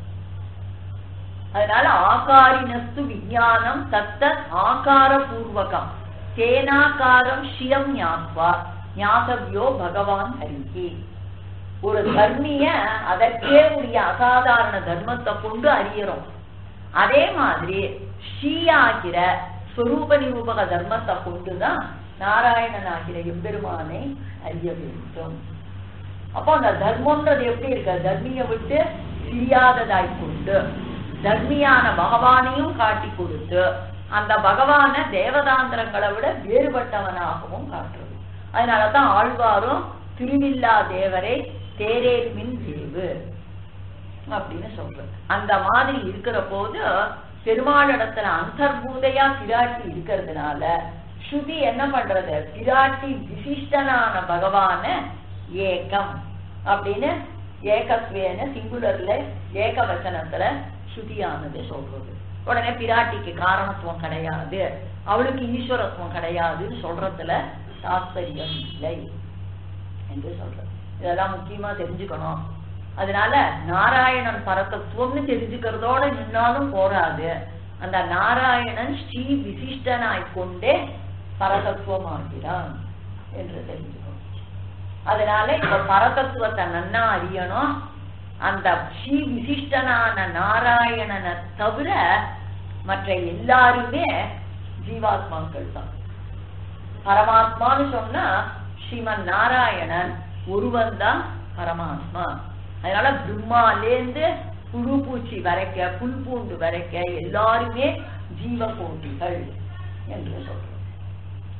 அதனால ஆகாரினஸ்து விஞ்ஞானம் தத்த ஆகார பூர்வகம் சேனாகாரம் ஷியம் ஞாத்வா ஞாதவியோ பகவான் ஹரிகி ஒரு தர்மிய அதற்கே உரிய அசாதாரண தர்மத்தை கொண்டு அறியறோம் அதே மாதிரி ஸ்ரீயாகிற ஸ்வரூப நிரூபக தர்மத்தை கொண்டுதான் நாராயணனாகிற எம்பெருமானை அறிய வேண்டும் அப்போ அந்த தர்மம்ன்றது எப்படி இருக்கு தர்மியை விட்டு பிரியாததாய் கொண்டு தர்மியான பகவானையும் காட்டி கொடுத்து அந்த பகவான தேவதாந்திரங்களை விட வேறுபட்டவனாகவும் காட்டுறது அதனாலதான் ஆழ்வாரும் திருவில்லா தேவரை தேரேர் மின் தேவு அப்படின்னு சொல்றது அந்த மாதிரி இருக்கிற போது பெருமாளிடத்துல அந்தர்பூதையா பிராட்டி இருக்கிறதுனால ஸ்ருதி என்ன பண்றது பிராட்டி விசிஷ்டனான பகவான ஏகம் அப்படின்னு ஏகத்வேன சிங்குலர்ல ஏகவச்சனத்துல ஸ்ருதியானது சொல்றது உடனே பிராட்டிக்கு காரணத்துவம் கிடையாது அவளுக்கு ஈஸ்வரத்துவம் கிடையாதுன்னு சொல்றதுல தாத்பரியம் இல்லை என்று சொல்றது இதெல்லாம் முக்கியமா தெரிஞ்சுக்கணும் அதனால நாராயணன் பரதத்துவம்னு தெரிஞ்சுக்கிறதோட நின்னாலும் போராது அந்த நாராயணன் ஸ்ரீ விசிஷ்டனாய் கொண்டே பரதத்துவம் ஆகிறான் என்று தெரிஞ்சுக்கணும் அதனால இப்ப பரதத்துவத்தை நன்னா அறியணும் அந்த ஸ்ரீ விசிஷ்டனான நாராயணனை தவிர மற்ற எல்லாருமே ஜீவாத்மாக்கள் தான் பரமாத்மான்னு சொன்னா ஸ்ரீமன் நாராயணன் ஒருவன் தான் பரமாத்மா அதனால பிரம்மாலேந்து புழு பூச்சி வரைக்க புல் பூண்டு வரைக்க எல்லாருமே ஜீவகோட்டிகள் என்று சொல்றோம்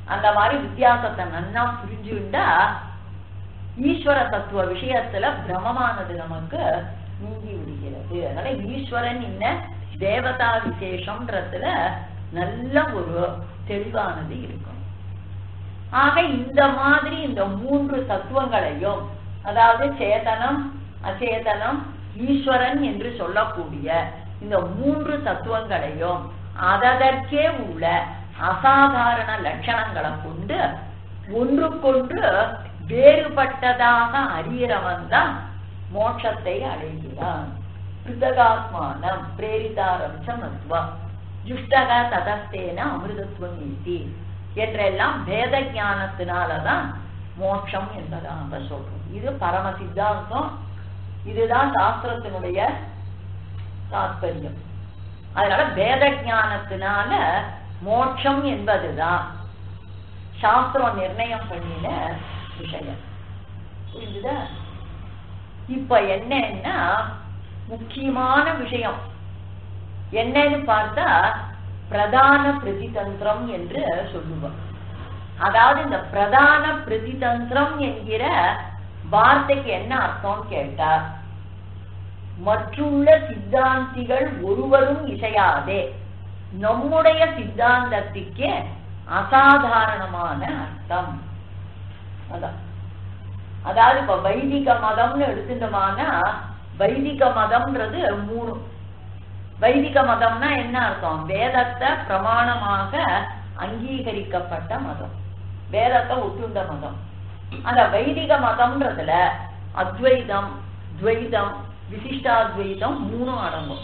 அந்த மாதிரி வித்தியாசத்தை நன்னா புரிஞ்சுண்டா ஈஸ்வர தத்துவ விஷயத்துல பிரமமானது நமக்கு நீங்கி விடுகிறது அதனால ஈஸ்வரன் இன்ன தேவதா விசேஷம்ன்றதுல நல்ல ஒரு தெளிவானது இருக்கும் ஆக இந்த மாதிரி இந்த மூன்று தத்துவங்களையும் அதாவது சேதனம் அச்சேதனம் ஈஸ்வரன் என்று சொல்லக்கூடிய இந்த மூன்று தத்துவங்களையும் அதற்கே உள்ள அசாதாரண லட்சணங்களை கொண்டு ஒன்றுக்கொன்று வேறுபட்டதாக அறியறவன் தான் மோட்சத்தை அடைகிறான் பிருதகாத்மானம் பிரேரிதாரம் சமத்வா ஜுஷ்டக ததஸ்தேன அமிர்தத்துவம் ஈசி என்றெல்லாம் வேத ஞானத்தினாலதான் மோட்சம் என்பதாக சொல்றோம் இது பரம சித்தாந்தம் இதுதான் சாஸ்திரத்தினுடைய தாத்பரியம் அதனால வேத ஞானத்தினால மோட்சம் என்பதுதான் சாஸ்திரம் நிர்ணயம் பண்ணின விஷயம் புரிஞ்சுதா இப்ப என்னன்னா முக்கியமான விஷயம் என்னன்னு பார்த்தா பிரதான பிரதிதந்திரம் என்று சொல்லுவோம் அதாவது இந்த பிரதான பிரதிதந்திரம் என்கிற வார்த்தைக்கு என்ன அர்த்தம் கேட்டா மற்றுள்ள சித்தாந்திகள் ஒருவரும் இசையாதே நம்முடைய சித்தாந்தத்துக்கே அசாதாரணமான அர்த்தம் அதான் அதாவது இப்ப வைதிக மதம்னு எடுத்துட்டோம்னா வைதிக மதம்ன்றது மூணு வைதிக மதம்னா என்ன அர்த்தம் வேதத்தை பிரமாணமாக அங்கீகரிக்கப்பட்ட மதம் வேதத்தை ஒட்டுண்ட மதம் அந்த வைதிக மதம்ன்றதுல அத்வைதம் துவைதம் விசிஷ்டாத்வைதம் மூணும் அடங்கும்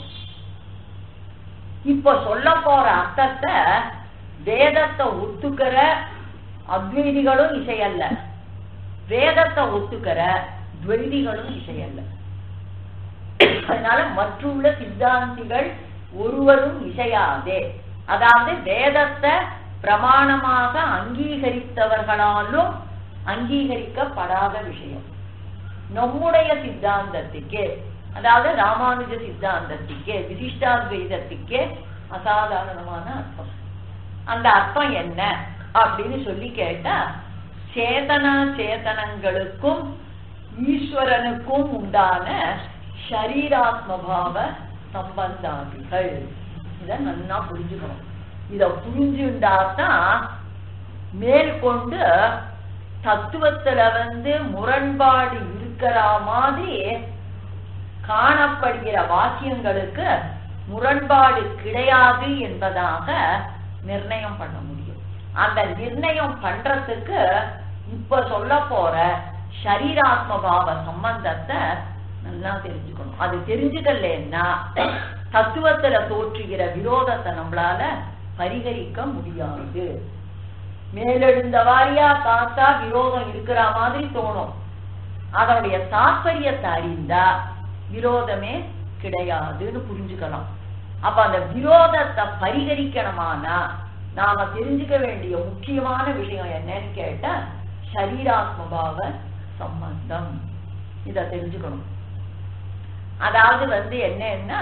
இப்ப சொல்ல போற அர்த்தத்தை வேதத்தை ஒத்துக்கிற அத்வைதிகளும் இசையல்ல வேதத்தை ஒத்துக்கிற துவைதிகளும் இசையல்ல அதனால மற்றுள்ள சித்தாந்திகள் ஒருவரும் இசையாதே அதாவது வேதத்தை பிரமாணமாக அங்கீகரித்தவர்களாலும் அங்கீகரிக்கப்படாத விஷயம் நம்முடைய சித்தாந்தத்துக்கே அதாவது ராமானுஜ சித்தாந்தத்துக்கே விசிஷ்டாத்வைதத்துக்கே அசாதாரணமான அர்த்தம் அந்த அர்த்தம் என்ன அப்படின்னு சொல்லி கேட்டா சேதனா சேதனங்களுக்கும் ஈஸ்வரனுக்கும் உண்டான ஷரீராத்மபாவ சம்பந்தாதிகள் இத நன்னா புரிஞ்சுக்கணும் இத புரிஞ்சுண்டாதான் மேற்கொண்டு தத்துவத்துல வந்து முரண்பாடு இருக்கிற மாதிரி காணப்படுகிற வாக்கியங்களுக்கு முரண்பாடு கிடையாது என்பதாக நிர்ணயம் பண்ண முடியும் அந்த நிர்ணயம் பண்றதுக்கு இப்ப சொல்ல போற ஷரீராத்மபாவ சம்பந்தத்தை நல்லா தெரிஞ்சுக்கணும் அது தெரிஞ்சுக்கலன்னா தத்துவத்துல தோற்றுகிற விரோதத்தை நம்மளால பரிகரிக்க முடியாது மேலெழுந்த வாரியா பார்த்தா விரோதம் இருக்கிற மாதிரி தோணும் அதனுடைய தாற்பயத்தை அறிந்தா விரோதமே கிடையாதுன்னு புரிஞ்சுக்கலாம் அப்ப அந்த விரோதத்தை பரிகரிக்கணுமானா நாம தெரிஞ்சுக்க வேண்டிய முக்கியமான விஷயம் என்னன்னு கேட்டா சரீராத்மபாவ சம்பந்தம் இத தெரிஞ்சுக்கணும் அதாவது வந்து என்னன்னா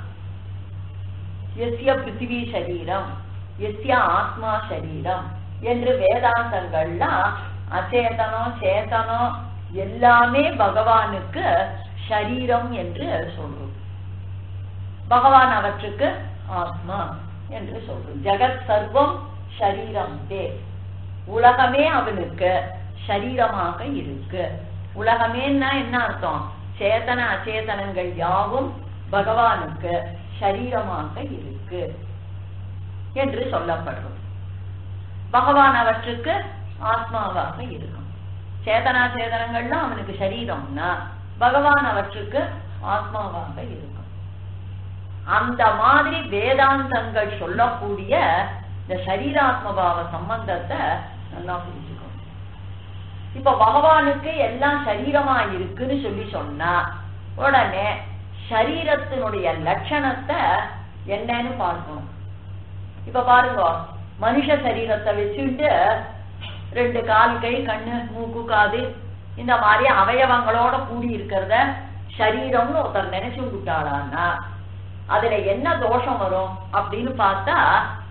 எஸ்ய பிருத்திவி சரீரம் எஸ்ய ஆத்மா சரீரம் என்று வேதாந்தங்கள்லாம் அச்சேதனம் சேதனம் எல்லாமே பகவானுக்கு ஷரீரம் என்று சொல்றோம் பகவான் அவற்றுக்கு ஆத்மா என்று சொல்றோம் ஜெகத் சர்வம் ஷரீரம் தே உலகமே அவனுக்கு ஷரீரமாக இருக்கு உலகமேன்னா என்ன அர்த்தம் சேதன அச்சேதனங்கள் யாவும் பகவானுக்கு ஷரீரமாக இருக்கு என்று சொல்லப்படுறது பகவான் அவற்றுக்கு ஆத்மாவாக இருக்கும் சேதனா சேதனங்கள்லாம் அவனுக்கு சரீரம்னா பகவான் அவற்றுக்கு ஆத்மாவாக இருக்கும் அந்த மாதிரி வேதாந்தங்கள் சொல்லக்கூடிய இந்த சரீராத்மபாவ சம்பந்தத்தை நல்லா புரிஞ்சுக்கணும் இப்ப பகவானுக்கு எல்லாம் சரீரமா இருக்குன்னு சொல்லி சொன்னா உடனே சரீரத்தினுடைய லட்சணத்தை என்னன்னு பார்க்கணும் இப்ப பாருங்க மனுஷ சரீரத்தை வச்சுட்டு ரெண்டு கால் கை கண்ணு மூக்கு காது இந்த மாதிரி அவயவங்களோட கூடி இருக்கிறத சரீரம்னு ஒருத்தர் நினைச்சு விட்டாளான்னா அதுல என்ன தோஷம் வரும் அப்படின்னு பார்த்தா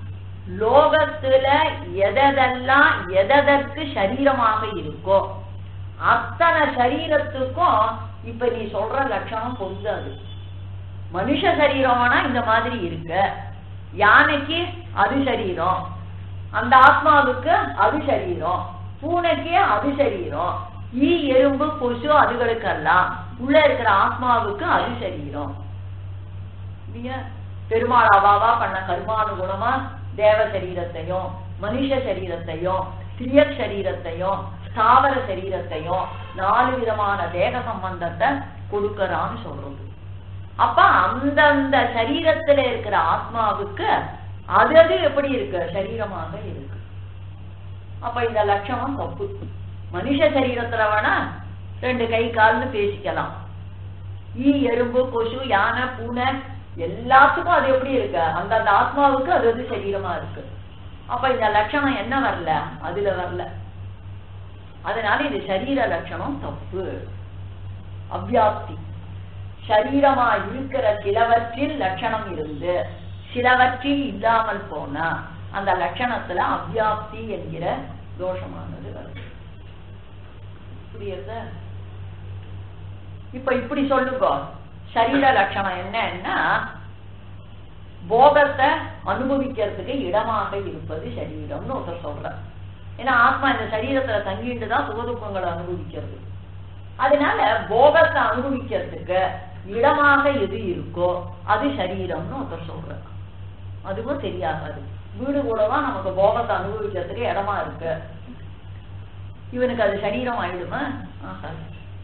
லோகத்துல எதெல்லாம் எதற்கு சரீரமாக இருக்கோ அத்தனை சரீரத்துக்கும் இப்ப நீ சொல்ற லட்சணம் பொருந்தாது மனுஷ சரீரம்னா இந்த மாதிரி இருக்கு யானைக்கு அது சரீரம் அந்த ஆத்மாவுக்கு அது சரீரம் பூனைக்கு அது சரீரம் ஈ எறும்பு கொசு அதுகளுக்கெல்லாம் உள்ள இருக்கிற ஆத்மாவுக்கு அது சரீரம் இல்லையா பெருமாள் அவாவா பண்ண கர்மானுகுணமா தேவ சரீரத்தையும் மனுஷ சரீரத்தையும் திரிய சரீரத்தையும் ஸ்தாவர சரீரத்தையும் நாலு விதமான தேக சம்பந்தத்தை கொடுக்கறான்னு சொல்றது அப்ப அந்தந்த சரீரத்துல இருக்கிற ஆத்மாவுக்கு அது அது எப்படி இருக்கு சரீரமாக இருக்கு அப்ப இந்த லட்சணம் தப்பு மனுஷ சரீரத்துல வேணா ரெண்டு கை கால்னு பேசிக்கலாம் ஈ எறும்பு கொசு யானை பூனை எல்லாத்துக்கும் அது எப்படி இருக்கு அந்தந்த ஆத்மாவுக்கு அது அது சரீரமா இருக்கு அப்ப இந்த லட்சணம் என்ன வரல அதுல வரல அதனால இது சரீர லட்சணம் தப்பு அவ்வியாப்தி சரீரமா இருக்கிற சிலவற்றில் லட்சணம் இருந்து சிலவற்றில் இல்லாமல் போனா அந்த லட்சணத்துல அவ்வியாப்தி என்கிற தோஷமானது வருது புரியுதா இப்ப இப்படி சொல்லுங்க சரீர லட்சணம் என்னன்னா போகத்தை அனுபவிக்கிறதுக்கு இடமாக இருப்பது சரீரம்னு ஒருத்தர் சொல்ற ஏன்னா ஆத்மா இந்த சரீரத்துல தங்கிட்டு தான் சுகதுக்கங்களை அனுபவிக்கிறது அதனால போகத்தை அனுபவிக்கிறதுக்கு இடமாக எது இருக்கோ அது சரீரம்னு ஒருத்தர் சொல்ற அதுவும் தெரியாகாது வீடு கூடவா நமக்கு போகத்தை அனுபவிக்கிறதுக்கு இடமா இருக்கு இவனுக்கு அது சரீரம் ஆயிடுமா ஆகாது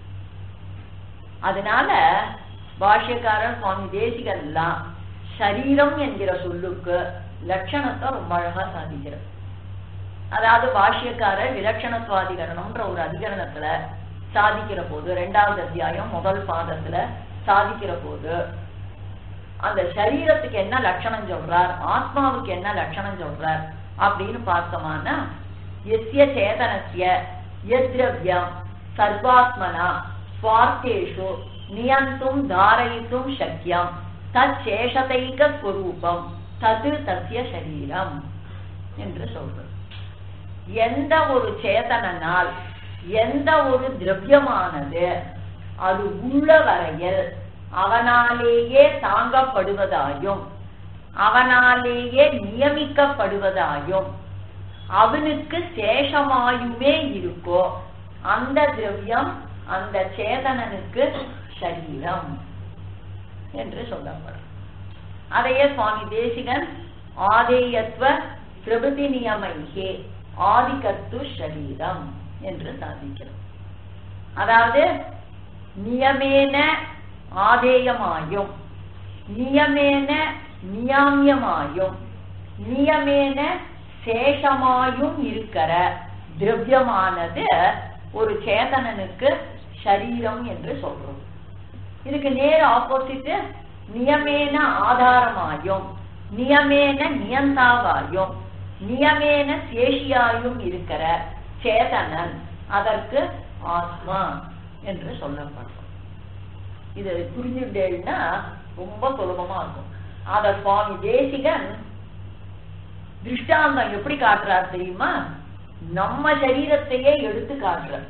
அதனால பாஷ்யக்காரர் சுவாமி தேசிகர் எல்லாம் சரீரம் என்கிற சொல்லுக்கு லட்சணத்தை ரொம்ப அழகா சாதிக்கிறார் அதாவது பாஷ்யக்காரர் விலட்சணத்துவாதிகரணம்ன்ற ஒரு அதிகரணத்துல சாதிக்கிற போது ரெண்டாவது அத்தியாயம் முதல் பாதத்துல சாதிக்கிற போது அந்த சரீரத்துக்கு என்ன லட்சணம் சொல்றார் ஆத்மாவுக்கு என்ன லட்சணம் சொல்றார் அப்படின்னு பார்த்தோம்னா எஸ்ய சேதனஸ்ய யத்ரவ்யம் சர்வாத்மனா ஸ்வார்த்தேஷு நியந்தும் தாரயித்தும் சக்கியம் தச்சேஷதைக ஸ்வரூபம் தது தஸ்ய சரீரம் என்று சொல்றது எந்த ஒரு சேதனால் எந்த ஒரு திரவியமானது அது உள்ள வரையில் அவனாலேயே தாங்கப்படுவதாயும் அவனாலேயே நியமிக்கப்படுவதாயும் அவனுக்கு சேஷமாயுமே இருக்கோ அந்த திரவியம் அந்த சேதனனுக்கு சரீரம் என்று சொல்லப்படும் அதையே சுவாமி தேசிகன் ஆதேயத்துவ பிரபுதி நியமைகே ஆதிகத்து சரீரம் என்று சாதிக்கிறார் அதாவது நியமேன ஆதேயமாயும் நியமேன நியாமியமாயும் நியமேன சேஷமாயும் இருக்கிற திரவியமானது ஒரு சேதனனுக்கு சரீரம் என்று சொல்றோம் இதுக்கு நேர் ஆப்போசிட் நியமேன ஆதாரமாயும் நியமேன நியந்தாவாயும் நியமேன சேஷியாயும் இருக்கிற சேதனன் அதற்கு ஆத்மா என்று சொல்லப்படும் இது புரிஞ்சுட்டேன்னா ரொம்ப சுலபமா இருக்கும் அத சுவாமி தேசிகன் திருஷ்டாந்தம் எப்படி காட்டுறார் தெரியுமா நம்ம சரீரத்தையே எடுத்து காட்டுறார்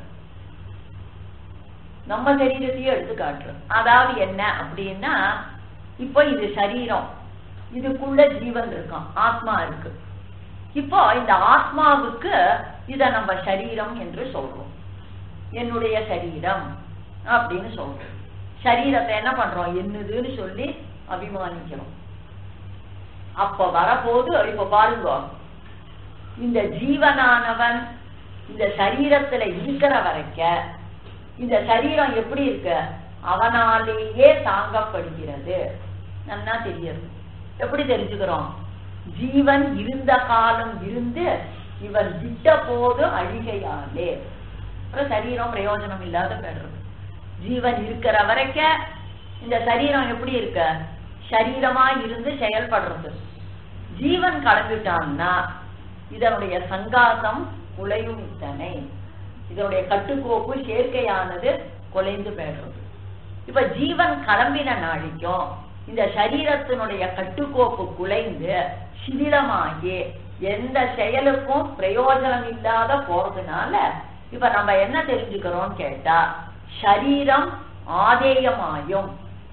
நம்ம சரீரத்தையே எடுத்து காட்டுறார் அதாவது என்ன அப்படின்னா இப்போ இது சரீரம் இதுக்குள்ள ஜீவன் இருக்கான் ஆத்மா இருக்கு இப்போ இந்த ஆத்மாவுக்கு இத நம்ம சரீரம் என்று சொல்றோம் என்னுடைய சரீரம் அப்படின்னு சொல்றோம் சரீரத்தை என்ன பண்றோம் என்னதுன்னு சொல்லி அபிமானிக்கிறோம் அப்ப வரப்போது இப்ப பாருங்க இந்த ஜீவனானவன் இந்த சரீரத்துல இருக்கிற வரைக்க இந்த சரீரம் எப்படி இருக்கு அவனாலேயே தாங்கப்படுகிறது நன்னா தெரியுது எப்படி தெரிஞ்சுக்கிறோம் ஜீவன் இருந்த காலம் இருந்து இவன் விட்ட போது அழிகையாலே அப்புறம் சரீரம் பிரயோஜனம் இல்லாத பெறுறது ஜீவன் இருக்கிற வரைக்க இந்த சரீரம் எப்படி இருக்க சரீரமா இருந்து செயல்படுறது ஜீவன் கலந்துட்டான்னா இதனுடைய சங்காசம் குலையும் இத்தனை இதனுடைய கட்டுக்கோப்பு சேர்க்கையானது குலைந்து போயிடுறது இப்ப ஜீவன் கிளம்பின நாளைக்கும் இந்த சரீரத்தினுடைய கட்டுக்கோப்பு குலைந்து சிதிலமாகி எந்த செயலுக்கும் பிரயோஜனம் இல்லாத போறதுனால இப்ப நம்ம என்ன தெரிஞ்சுக்கிறோம் கேட்டா சரீரம் ஆதேயமாயும்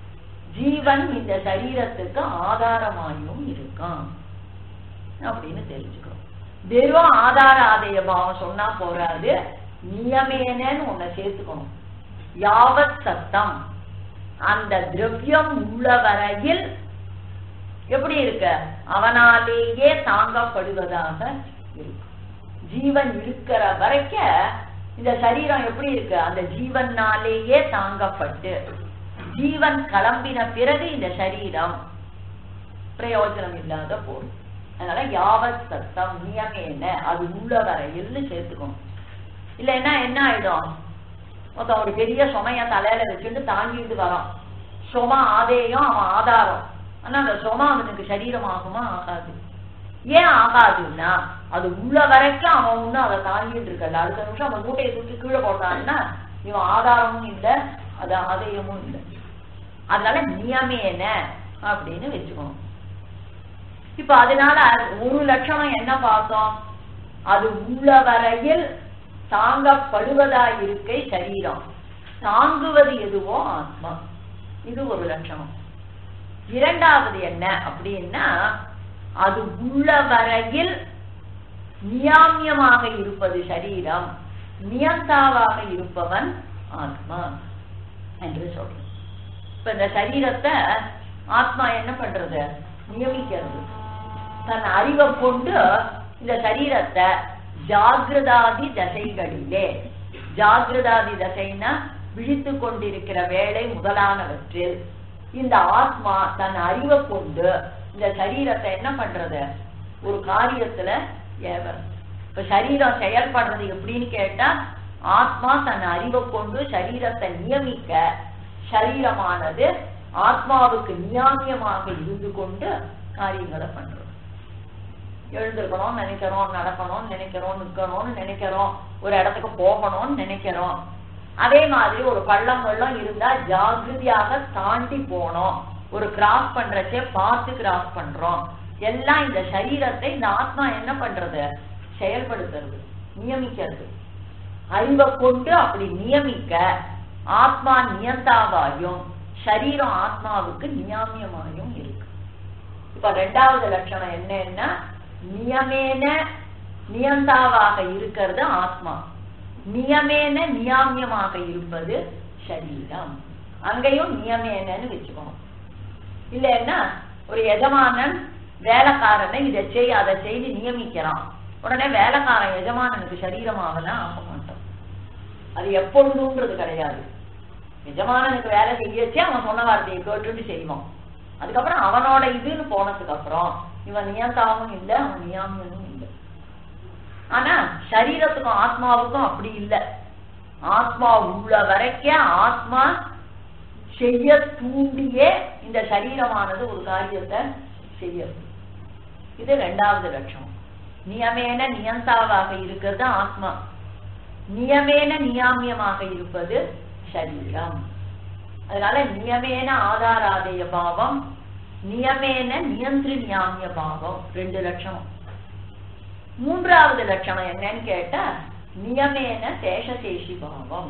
ஜீவன் இந்த சரீரத்துக்கு ஆதாரமாயும் இருக்கான் அப்படின்னு தெரிஞ்சுக்கிறோம் வெறும் ஆதார ஆதேய பாவம் சொன்னா போறாது நியமேனன்னு ஒன்ன சேர்த்துக்கணும் யாவத் சத்தம் அந்த திரவியம் உள்ள வரையில் எப்படி இருக்க அவனாலேயே தாங்கப்படுவதாக இருக்கு ஜீவன் இருக்கிற வரைக்க இந்த சரீரம் எப்படி இருக்கு அந்த ஜீவனாலேயே தாங்கப்பட்டு ஜீவன் கிளம்பின பிறகு இந்த சரீரம் பிரயோஜனம் இல்லாத போகும் அதனால யாவத் சத்தம் நியமேன அது உள்ள வரையில்னு சேர்த்துக்கணும் இல்லைன்னா என்ன ஆயிடும் மொத்தம் ஒரு பெரிய சுமைய தலையில வச்சுட்டு தாங்கிட்டு வரான் சும ஆதேயம் அவன் ஆதாரம் ஆனா அந்த சும அவனுக்கு சரீரம் ஆகுமா ஆகாது ஏன் ஆகாதுன்னா அது உள்ள வரைக்கும் அவன் ஒன்னும் அதை தாங்கிட்டு இருக்கல அடுத்த நிமிஷம் அந்த மூட்டையை தூக்கி கீழே போட்டான்னா இவன் ஆதாரமும் இல்லை அது ஆதேயமும் இல்லை அதனால நியமேன அப்படின்னு வச்சுக்கணும் இப்ப அதனால ஒரு லட்சணம் என்ன பார்த்தோம் அது உள்ள வரையில் தாங்கப்படுவதா இருக்கை சரீரம் தாங்குவது எதுவோ ஆத்மா இது ஒரு லட்சணம் இரண்டாவது என்ன அப்படின்னா அது உள்ள வரையில் நியாமியமாக இருப்பது சரீரம் நியந்தாவாக இருப்பவன் ஆத்மா என்று சொல்றோம் இப்ப இந்த சரீரத்தை ஆத்மா என்ன பண்றது நியமிக்கிறது தன் அறிவை கொண்டு இந்த சரீரத்தை ஜாகிரதாதி தசைகளிலே ஜாகிரதாதி தசைனா விழித்து கொண்டிருக்கிற வேலை முதலானவற்றில் இந்த ஆத்மா தன் அறிவை கொண்டு இந்த சரீரத்தை என்ன பண்றது ஒரு காரியத்துல ஏவர் இப்ப சரீரம் செயல்படுறது எப்படின்னு கேட்டா ஆத்மா தன் அறிவை கொண்டு சரீரத்தை நியமிக்க சரீரமானது ஆத்மாவுக்கு நியாமியமாக இருந்து கொண்டு காரியங்களை பண்றோம் எழுந்திருக்கணும் நினைக்கிறோம் நடக்கணும் நினைக்கிறோம் நிற்கணும்னு நினைக்கிறோம் ஒரு இடத்துக்கு போகணும்னு நினைக்கிறோம் அதே மாதிரி ஒரு பள்ளம் வெள்ளம் இருந்தா ஜாகிரதையாக தாண்டி போனோம் ஒரு கிராஸ் பண்றச்சே பார்த்து கிராஸ் பண்றோம் எல்லாம் இந்த சரீரத்தை இந்த ஆத்மா என்ன பண்றது செயல்படுத்துறது நியமிக்கிறது அறிவை கொண்டு அப்படி நியமிக்க ஆத்மா நியந்தாவாயும் சரீரம் ஆத்மாவுக்கு நியாமியமாயும் இருக்கு இப்ப ரெண்டாவது லட்சணம் என்னன்னா நியமேன நியந்தாவாக இருக்கிறது ஆத்மா நியமேன நியாமியமாக இருப்பது சரீரம் அங்கேயும் நியமேனன்னு வச்சுக்கணும் இல்லைன்னா ஒரு எஜமானன் வேலைக்காரனை இதை செய் அதை செய்து நியமிக்கிறான் உடனே வேலைக்காரன் எஜமானனுக்கு சரீரமாகலாம் ஆக மாட்டான் அது எப்பொழுதுன்றது கிடையாது எஜமானனுக்கு வேலை செய்யச்சே அவன் சொன்ன வார்த்தையை கேட்டுட்டு செய்வான் அதுக்கப்புறம் அவனோட இதுன்னு போனதுக்கு அப்புறம் இவன் நியந்தாவும் இல்லை அவன் நியாமியனும் இல்லை ஆனா சரீரத்துக்கும் ஆத்மாவுக்கும் அப்படி இல்லை ஆத்மா உள்ள வரைக்கும் ஆத்மா செய்ய தூண்டியே இந்த சரீரமானது ஒரு காரியத்தை செய்யும் இது ரெண்டாவது லட்சம் நியமேன நியந்தாவாக இருக்கிறது ஆத்மா நியமேன நியாமியமாக இருப்பது சரீரம் அதனால நியமேன ஆதாராதேய பாவம் நியமேன நியந்திரி நியாமிய பாவம் ரெண்டு லட்சணம் மூன்றாவது லட்சணம் என்னன்னு கேட்டா நியமேன சேஷசேஷி பாவம்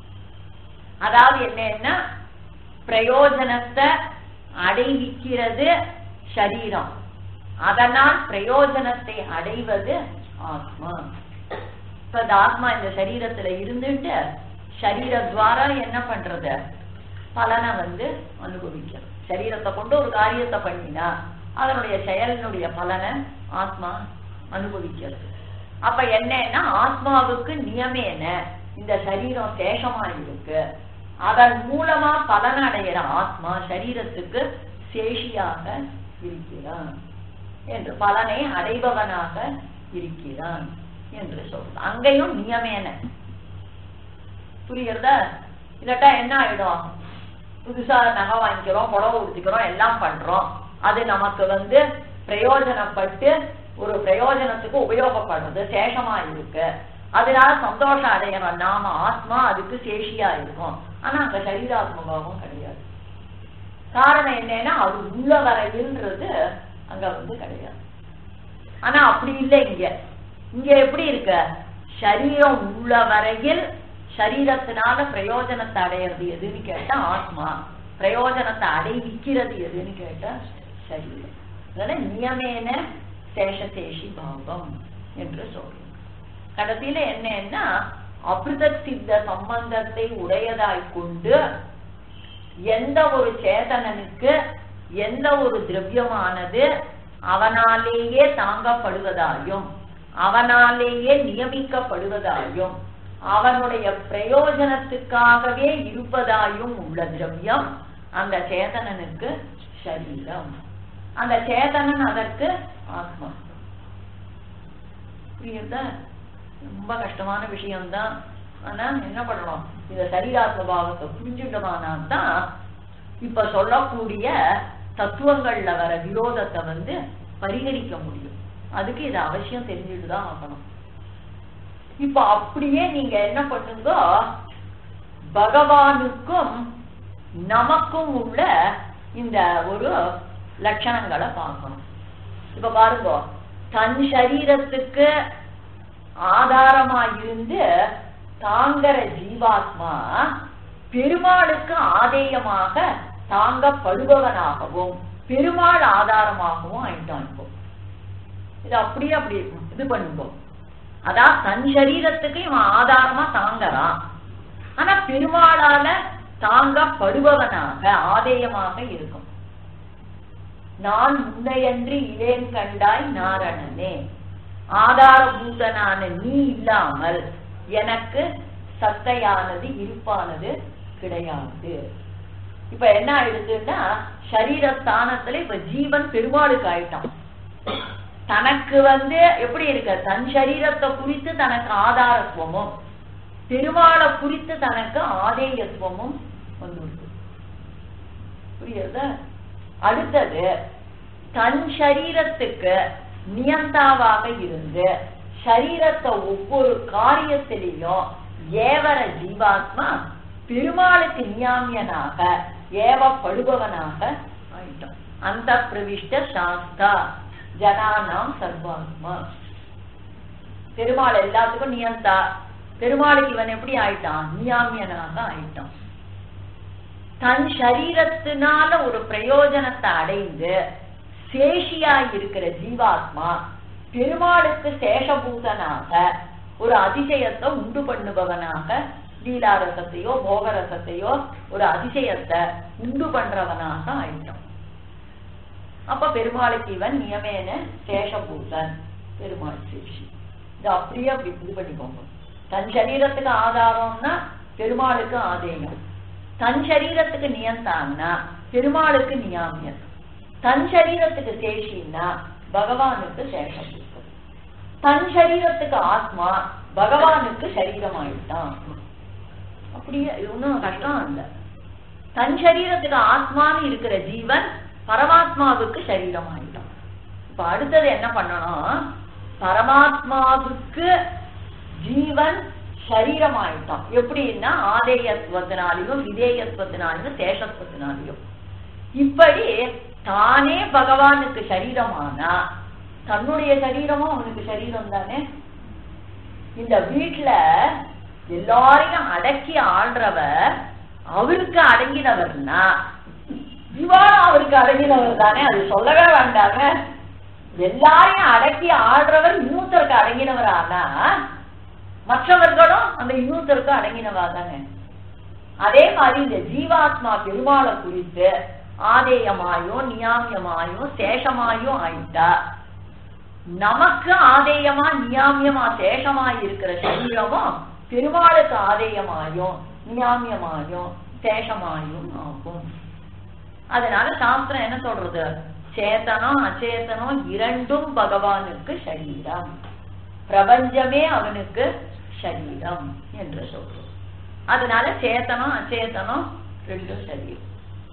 அதாவது என்னன்னா பிரயோஜனத்தை அடைவிக்கிறது சரீரம் அதனால் பிரயோஜனத்தை அடைவது ஆத்மா இப்ப இந்த ஆத்மா இந்த சரீரத்துல இருந்துட்டு சரீரத்வாரா என்ன பண்றது பலனை வந்து அனுபவிக்கிறது சரீரத்தை கொண்டு ஒரு காரியத்தை பண்ணினா அதனுடைய செயலினுடைய பலனை ஆத்மா அனுபவிக்கிறது அப்ப என்னன்னா ஆத்மாவுக்கு நியமேன இந்த சரீரம் சேஷமா இருக்கு அதன் மூலமா பலன் அடைகிற ஆத்மா சரீரத்துக்கு சேஷியாக இருக்கிறான் என்று பலனை அடைபவனாக இருக்கிறான் என்று சொல்றது அங்கேயும் நியமேன புரியுறதா இல்லாட்டா என்ன ஆயிடும் புதுசா நகை வாங்கிக்கிறோம் புடவை உடுத்திக்கிறோம் எல்லாம் பண்றோம் அது நமக்கு வந்து பிரயோஜனப்பட்டு ஒரு பிரயோஜனத்துக்கு உபயோகப்படுறது சேஷமா இருக்கு அதனால சந்தோஷம் அடையணும் நாம ஆத்மா அதுக்கு சேஷியா இருக்கும் ஆனா அங்க சரீராத்மபாவம் கிடையாது காரணம் என்னன்னா அது உள்ள வரையில்ன்றது அங்க வந்து கிடையாது ஆனா அப்படி இல்லை இங்க இங்க எப்படி இருக்க சரீரம் உள்ள வரையில் சரீரத்தினால பிரயோஜனத்தை அடையிறது எதுன்னு கேட்டா ஆத்மா பிரயோஜனத்தை அடைவிக்கிறது எதுன்னு கேட்டா சரீரம் அதனால நியமேன சேஷசேஷி பாவம் என்று சொல்றோம் கடைசியில என்னன்னா அபிருதக் சித்த சம்பந்தத்தை உடையதாய் கொண்டு எந்த ஒரு சேதனனுக்கு எந்த ஒரு திரவியமானது அவனாலேயே தாங்கப்படுவதாயும் அவனாலேயே நியமிக்கப்படுவதாயும் அவனுடைய பிரயோஜனத்துக்காகவே இருப்பதாயும் உள்ள திரவியம் அந்த சேதனனுக்கு சரீரம் அந்த சேதனன் அதற்கு ஆத்மா புரியுதா ரொம்ப கஷ்டமான விஷயம்தான் ஆனா என்ன பண்ணணும் இந்த சரீராத்ம பாவத்தை புரிஞ்சுட்டோமானா தான் இப்ப சொல்லக்கூடிய தத்துவங்கள்ல வர விரோதத்தை வந்து பரிகரிக்க முடியும் அதுக்கு இது அவசியம் தெரிஞ்சுட்டு தான் ஆகணும் இப்ப அப்படியே நீங்க என்ன பண்ணுங்க பகவானுக்கும் நமக்கும் உள்ள இந்த ஒரு லட்சணங்களை பார்க்கணும் இப்ப பாருங்க தன் சரீரத்துக்கு ஆதாரமா இருந்து தாங்கற ஜீவாத்மா பெருமாளுக்கு ஆதேயமாக தாங்கப்படுபவனாகவும் பெருமாள் ஆதாரமாகவும் ஆயிட்டான் இப்போ இது அப்படியே அப்படி இது பண்ணுவோம் அதான் தன் சரீரத்துக்கு இவன் ஆதாரமா தாங்கறான் ஆனா பெருமாளால தாங்கப்படுபவனாக ஆதேயமாக இருக்கும் நான் முன்னையன்றி இளேன் கண்டாய் நாரணனே ஆதாரபூதனான நீ இல்லாமல் எனக்கு சத்தையானது இருப்பானது கிடையாது இப்ப என்ன ஆயிடுச்சுன்னா சரீர ஸ்தானத்துல இப்ப ஜீவன் பெருமாளுக்கு ஆயிட்டான் தனக்கு வந்து எப்படி இருக்க தன் சரீரத்தை குறித்து தனக்கு ஆதாரத்துவமும் பெருமாளை குறித்து தனக்கு ஆதேயத்துவமும் வந்துருக்கு புரியுதா அடுத்தது தன் சரீரத்துக்கு நியந்தாவாக இருந்து சரீரத்தை ஒவ்வொரு காரியத்திலையும் ஏவர ஜீவாத்மா பெருமாளுக்கு நியாமியனாக ஏவப்படுபவனாக ஆயிட்டான் அந்த பிரவிஷ்ட சாஸ்தா ஜனானாம் சர்வாத்மா பெருமாள் எல்லாத்துக்கும் நியந்தா பெருமாளுக்கு இவன் எப்படி ஆயிட்டான் நியாமியனாக ஆயிட்டான் தன் சரீரத்தினால ஒரு பிரயோஜனத்தை அடைந்து சேஷியா இருக்கிற ஜீவாத்மா பெருமாளுக்கு சேஷபூதனாக ஒரு அதிசயத்தை உண்டு பண்ணுபவனாக லீலாரசத்தையோ போகரசத்தையோ ஒரு அதிசயத்தை உண்டு பண்றவனாக ஆயிட்டான் அப்ப பெருமாளுக்கு இவன் நியமேன சேஷபூதன் பெருமாள் சேஷி இது அப்படியே அப்படி இது பண்ணிக்கோங்க தன் சரீரத்துக்கு ஆதாரம்னா பெருமாளுக்கு ஆதேயம் தன் சரீரத்துக்கு நியந்தான்னா பெருமாளுக்கு நியாமியம் தன் சரீரத்துக்கு சேஷின்னா பகவானுக்கு சேஷம் தன் சரீரத்துக்கு ஆத்மா பகவானுக்கு சரீரம் ஆயிட்டான் அப்படியே இது ஒண்ணும் கஷ்டம் இல்ல தன் சரீரத்துக்கு ஆத்மான்னு இருக்கிற ஜீவன் பரமாத்மாவுக்கு சரீரம் ஆயிட்டான் இப்ப அடுத்தது என்ன பண்ணணும் பரமாத்மாவுக்கு ஜீவன் சரீரம் ஆயிட்டான் எப்படின்னா ஆதேயத்துவத்தினாலையும் விதேயத்துவத்தினாலையும் சேஷத்துவத்தினாலையும் இப்படி தானே பகவானுக்கு சரீரமானா தன்னுடைய சரீரமும் அவனுக்கு சரீரம் தானே இந்த வீட்டுல எல்லாரையும் அடக்கி ஆள்றவர் அவருக்கு அடங்கினவர்னா இவாளும் அவருக்கு அடங்கினவர் தானே அது சொல்லவே வேண்டாங்க எல்லாரையும் அடக்கி ஆள்றவர் இன்னொருத்தருக்கு அடங்கினவர் ஆனா மற்றவர்களும் அந்த இன்னொருத்தருக்கு அடங்கினவா தானே அதே மாதிரி இந்த ஜீவாத்மா பெருமாளை குறித்து ஆதேயமாயும் நியாமியமாயும் சேஷமாயும் ஆயிட்டா நமக்கு ஆதேயமா நியாமியமா சேஷமா இருக்கிற சரீரமும் பெருமாளுக்கு ஆதேயமாயும் நியாமியமாயும் சேஷமாயும் ஆகும் அதனால சாஸ்திரம் என்ன சொல்றது சேத்தனம் அச்சேதனம் இரண்டும் பகவானுக்கு சரீரம் பிரபஞ்சமே அவனுக்கு சரீரம் என்று சொல்றோம் அதனால சேத்தனம் அச்சேதனம் ரெண்டும் சரீரம்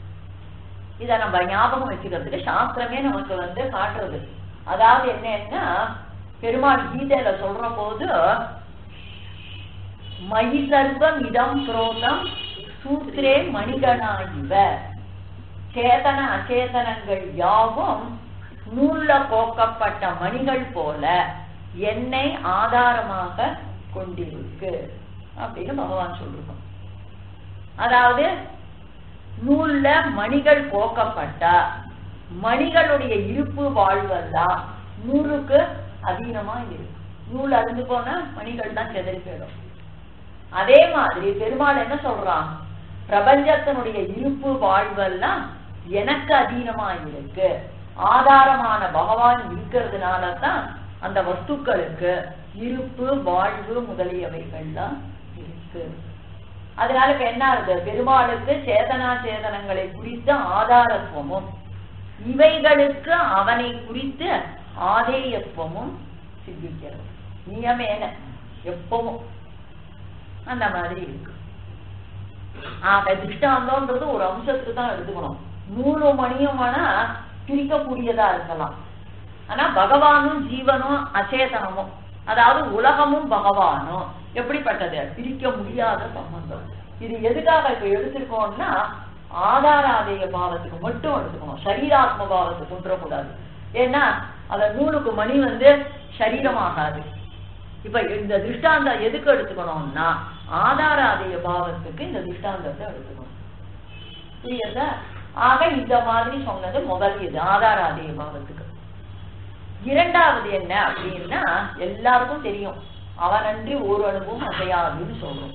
இத நம்ம ஞாபகம் வச்சுக்கிறதுக்கு சாஸ்திரமே நமக்கு வந்து காட்டுறது அதாவது என்னன்னா பெருமாள் கீதையில சொல்ற போது மயி சர்வம் இதம் புரோதம் சூத்ரே மணிகணா இவ சேதன அச்சேதனங்கள் யாவும் நூல்ல கோக்கப்பட்ட மணிகள் போல என்னை ஆதாரமாக கொண்டிருக்கு அப்படின்னு பகவான் சொல்லிருக்கோம் அதாவது நூல்ல மணிகள் கோக்கப்பட்டா மணிகளுடைய இருப்பு வாழ்வெல்லாம் நூலுக்கு அதீனமா இருக்கு நூல் அருந்து போனா மணிகள் தான் செதறி போயிடும் அதே மாதிரி பெருமாள் என்ன சொல்றான் பிரபஞ்சத்தினுடைய இருப்பு வாழ்வெல்லாம் எனக்கு அதீனமா இருக்கு ஆதாரமான பகவான் இருக்கிறதுனால தான் அந்த வஸ்துக்களுக்கு இருப்பு வாழ்வு முதலியவைகள்லாம் இருக்கு அதனால இப்ப என்ன ஆகுது பெருமாளுக்கு சேதனா சேதனங்களை குறித்த ஆதாரத்துவமும் இவைகளுக்கு அவனை குறித்து ஆதேயத்துவமும் சித்திக்கிறது நியமேன எப்பவும் அந்த மாதிரி இருக்கு ஆக திருஷ்டாந்தம்ன்றது ஒரு அம்சத்துக்கு தான் எடுத்துக்கணும் நூலும் மணியும் வேணா பிரிக்கக்கூடியதா இருக்கலாம் ஆனா பகவானும் ஜீவனும் அச்சேதனமும் அதாவது உலகமும் பகவானும் எப்படிப்பட்டது பிரிக்க முடியாத சம்பந்தம் இது எதுக்காக இப்ப எடுத்திருக்கோம்னா ஆதாராதேய பாவத்துக்கு மட்டும் எடுத்துக்கணும் சரீராத்ம பாவத்துக்கு கொண்டுறக்கூடாது ஏன்னா அந்த நூலுக்கு மணி வந்து சரீரமாகாது இப்ப இந்த திருஷ்டாந்தம் எதுக்கு எடுத்துக்கணும்னா ஆதாராதேய பாவத்துக்கு இந்த திருஷ்டாந்தத்தை எடுத்துக்கணும் புரியுதா ஆக இந்த மாதிரி சொன்னது முதல் இது ஆதாராதேய பாவத்துக்கு இரண்டாவது என்ன அப்படின்னா எல்லாருக்கும் தெரியும் அவனன்றி ஒரு அணுவும் அசையாதுன்னு சொல்றோம்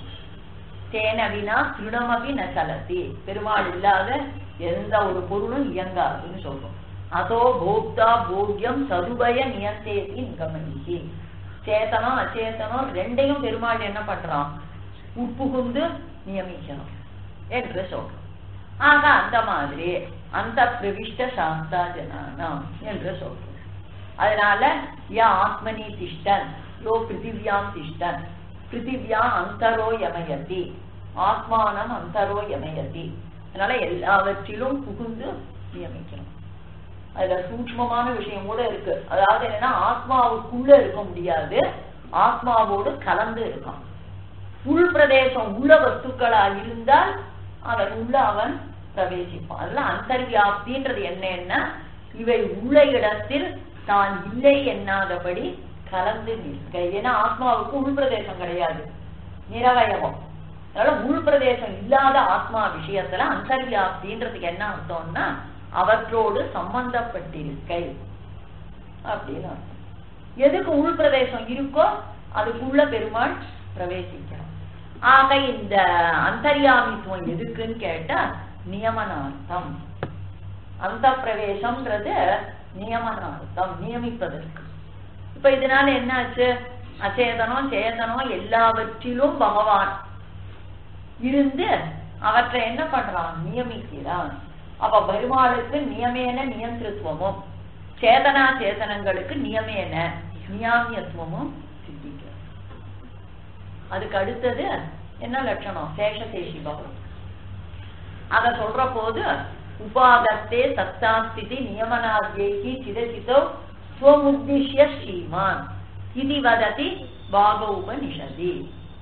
தேனவினா திருணமபி ந சலத்தி பெருமாள் இல்லாத எந்த ஒரு பொருளும் இயங்காதுன்னு சொல்றோம் அதோ போக்தா போக்யம் சதுபய நியந்தேதி நிகமனிக்கு சேத்தனம் அச்சேதனம் ரெண்டையும் பெருமாள் என்ன பண்றான் உட்புகுந்து நியமிக்கணும் என்று சொல்றோம் ஆக அந்த மாதிரி அந்த பிரவிஷ்ட சாஸ்தா ஜனானம் என்று சொல்றோம் அதனால யா ஆத்மனி திஷ்டன் யோ பிருத்திவியாம் திஷ்டன் பிருத்திவியா அந்தரோ யமயதி ஆத்மானம் அந்தரோ யமயதி அதனால எல்லாவற்றிலும் புகுந்து நியமிக்கணும் அதுல சூக்மமான விஷயம் கூட இருக்கு அதாவது என்னன்னா ஆத்மாவுக்குள்ள இருக்க முடியாது ஆத்மாவோடு கலந்து இருக்கான் உள் பிரதேசம் உள்ள வஸ்துக்களா இருந்தால் அதன் உள்ள அவன் பிரவேசிப்பான் அதெல்லாம் அந்தர்வியாப்தின்றது என்னன்னா இவை உள்ள இடத்தில் தான் இல்லை எண்ணாதபடி கலந்து நிற்க ஏன்னா ஆத்மாவுக்கு உள் பிரதேசம் கிடையாது நிரவயவம் அதனால உள் பிரதேசம் இல்லாத ஆத்மா விஷயத்துல அந்தர்வியாப்தின்றதுக்கு என்ன அர்த்தம்னா அவற்றோடு சம்பந்தப்பட்டிருக்கை அப்படின்னு அர்த்தம் எதுக்கு உள் பிரதேசம் இருக்கோ அதுக்குள்ள பெருமாள் பிரவேசிக்கணும் ஆக இந்த அந்தர்யாமித்துவம் எதுக்குன்னு கேட்டா நியமனார்த்தம் அந்த பிரவேசம்ன்றது நியமனார்த்தம் நியமிப்பதற்கு இப்ப இதனால என்னாச்சு அச்சேதனம் சேதனம் எல்லாவற்றிலும் பகவான் இருந்து அவற்றை என்ன பண்றான் நியமிக்கிறான் அப்ப பெருமாளுக்கு நியமேன நியந்திரத்துவமும் சேதனா சேதனங்களுக்கு நியமேன நியாமியத்துவமும் சித்திக்கிறது அதுக்கு அடுத்தது என்ன லட்சணம் சேஷசேஷி பவம் அத சொல்ற போது உபாதத்தே சத்தாஸ்திதி நியமனாத்யைகி சிதசிதோ ஸ்வமுத்திஷ்ய ஸ்ரீமான் இது வததி பாக உபனிஷதி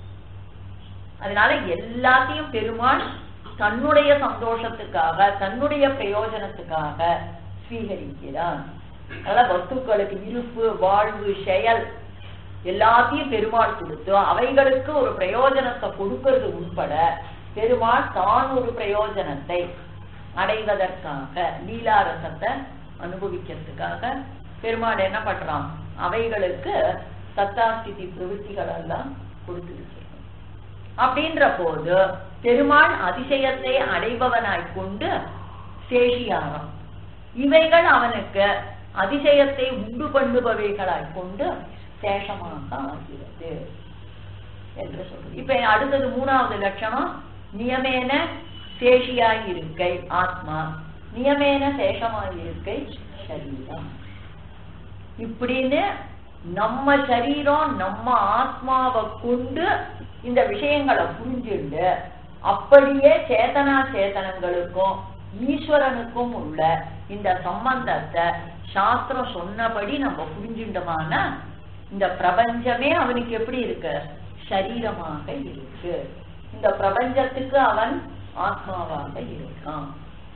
அதனால எல்லாத்தையும் பெருமாள் தன்னுடைய சந்தோஷத்துக்காக தன்னுடைய பிரயோஜனத்துக்காக ஸ்வீகரிக்கிறான் அதனால வஸ்துக்களுக்கு இருப்பு வாழ்வு செயல் எல்லாத்தையும் பெருமாள் கொடுத்து அவைகளுக்கு ஒரு பிரயோஜனத்தை கொடுக்கிறது உட்பட பெருமாள் தான் ஒரு பிரயோஜனத்தை அடைவதற்காக லீலாரசத்தை அனுபவிக்கிறதுக்காக பெருமாள் என்ன பண்றான் அவைகளுக்கு சத்தாஸ்திதி பிரவೃತ್ತಿகள் எல்லாம் கொடுத்திருக்கிறான் அப்படின்ற போது பெருமாள் அதிசயத்தை அடைபவனாய் கொண்டு சேஷியாராம் இவைகள் அவனுக்கு அதிசயத்தை உண்டு பண்ணுபவைகளாய் கொண்டு சேஷமாக ஆகிறது என்று சொல்றது இப்ப அடுத்தது மூணாவது லட்சணம் நியமேன சேஷியாய் இருக்கை ஆத்மா நியமேன சேஷமாய் இருக்கை சரீரம் இப்படின்னு நம்ம சரீரம் நம்ம ஆத்மாவை கொண்டு இந்த விஷயங்களை புரிஞ்சுண்டு அப்படியே சேதனா சேதனங்களுக்கும் ஈஸ்வரனுக்கும் உள்ள இந்த சம்பந்தத்தை சாஸ்திரம் சொன்னபடி நம்ம புரிஞ்சுட்டோமானா இந்த பிரபஞ்சமே அவனுக்கு எப்படி இருக்கு சரீரமாக இருக்கு இந்த பிரபஞ்சத்துக்கு அவன் ஆத்மாவாக இருக்கான்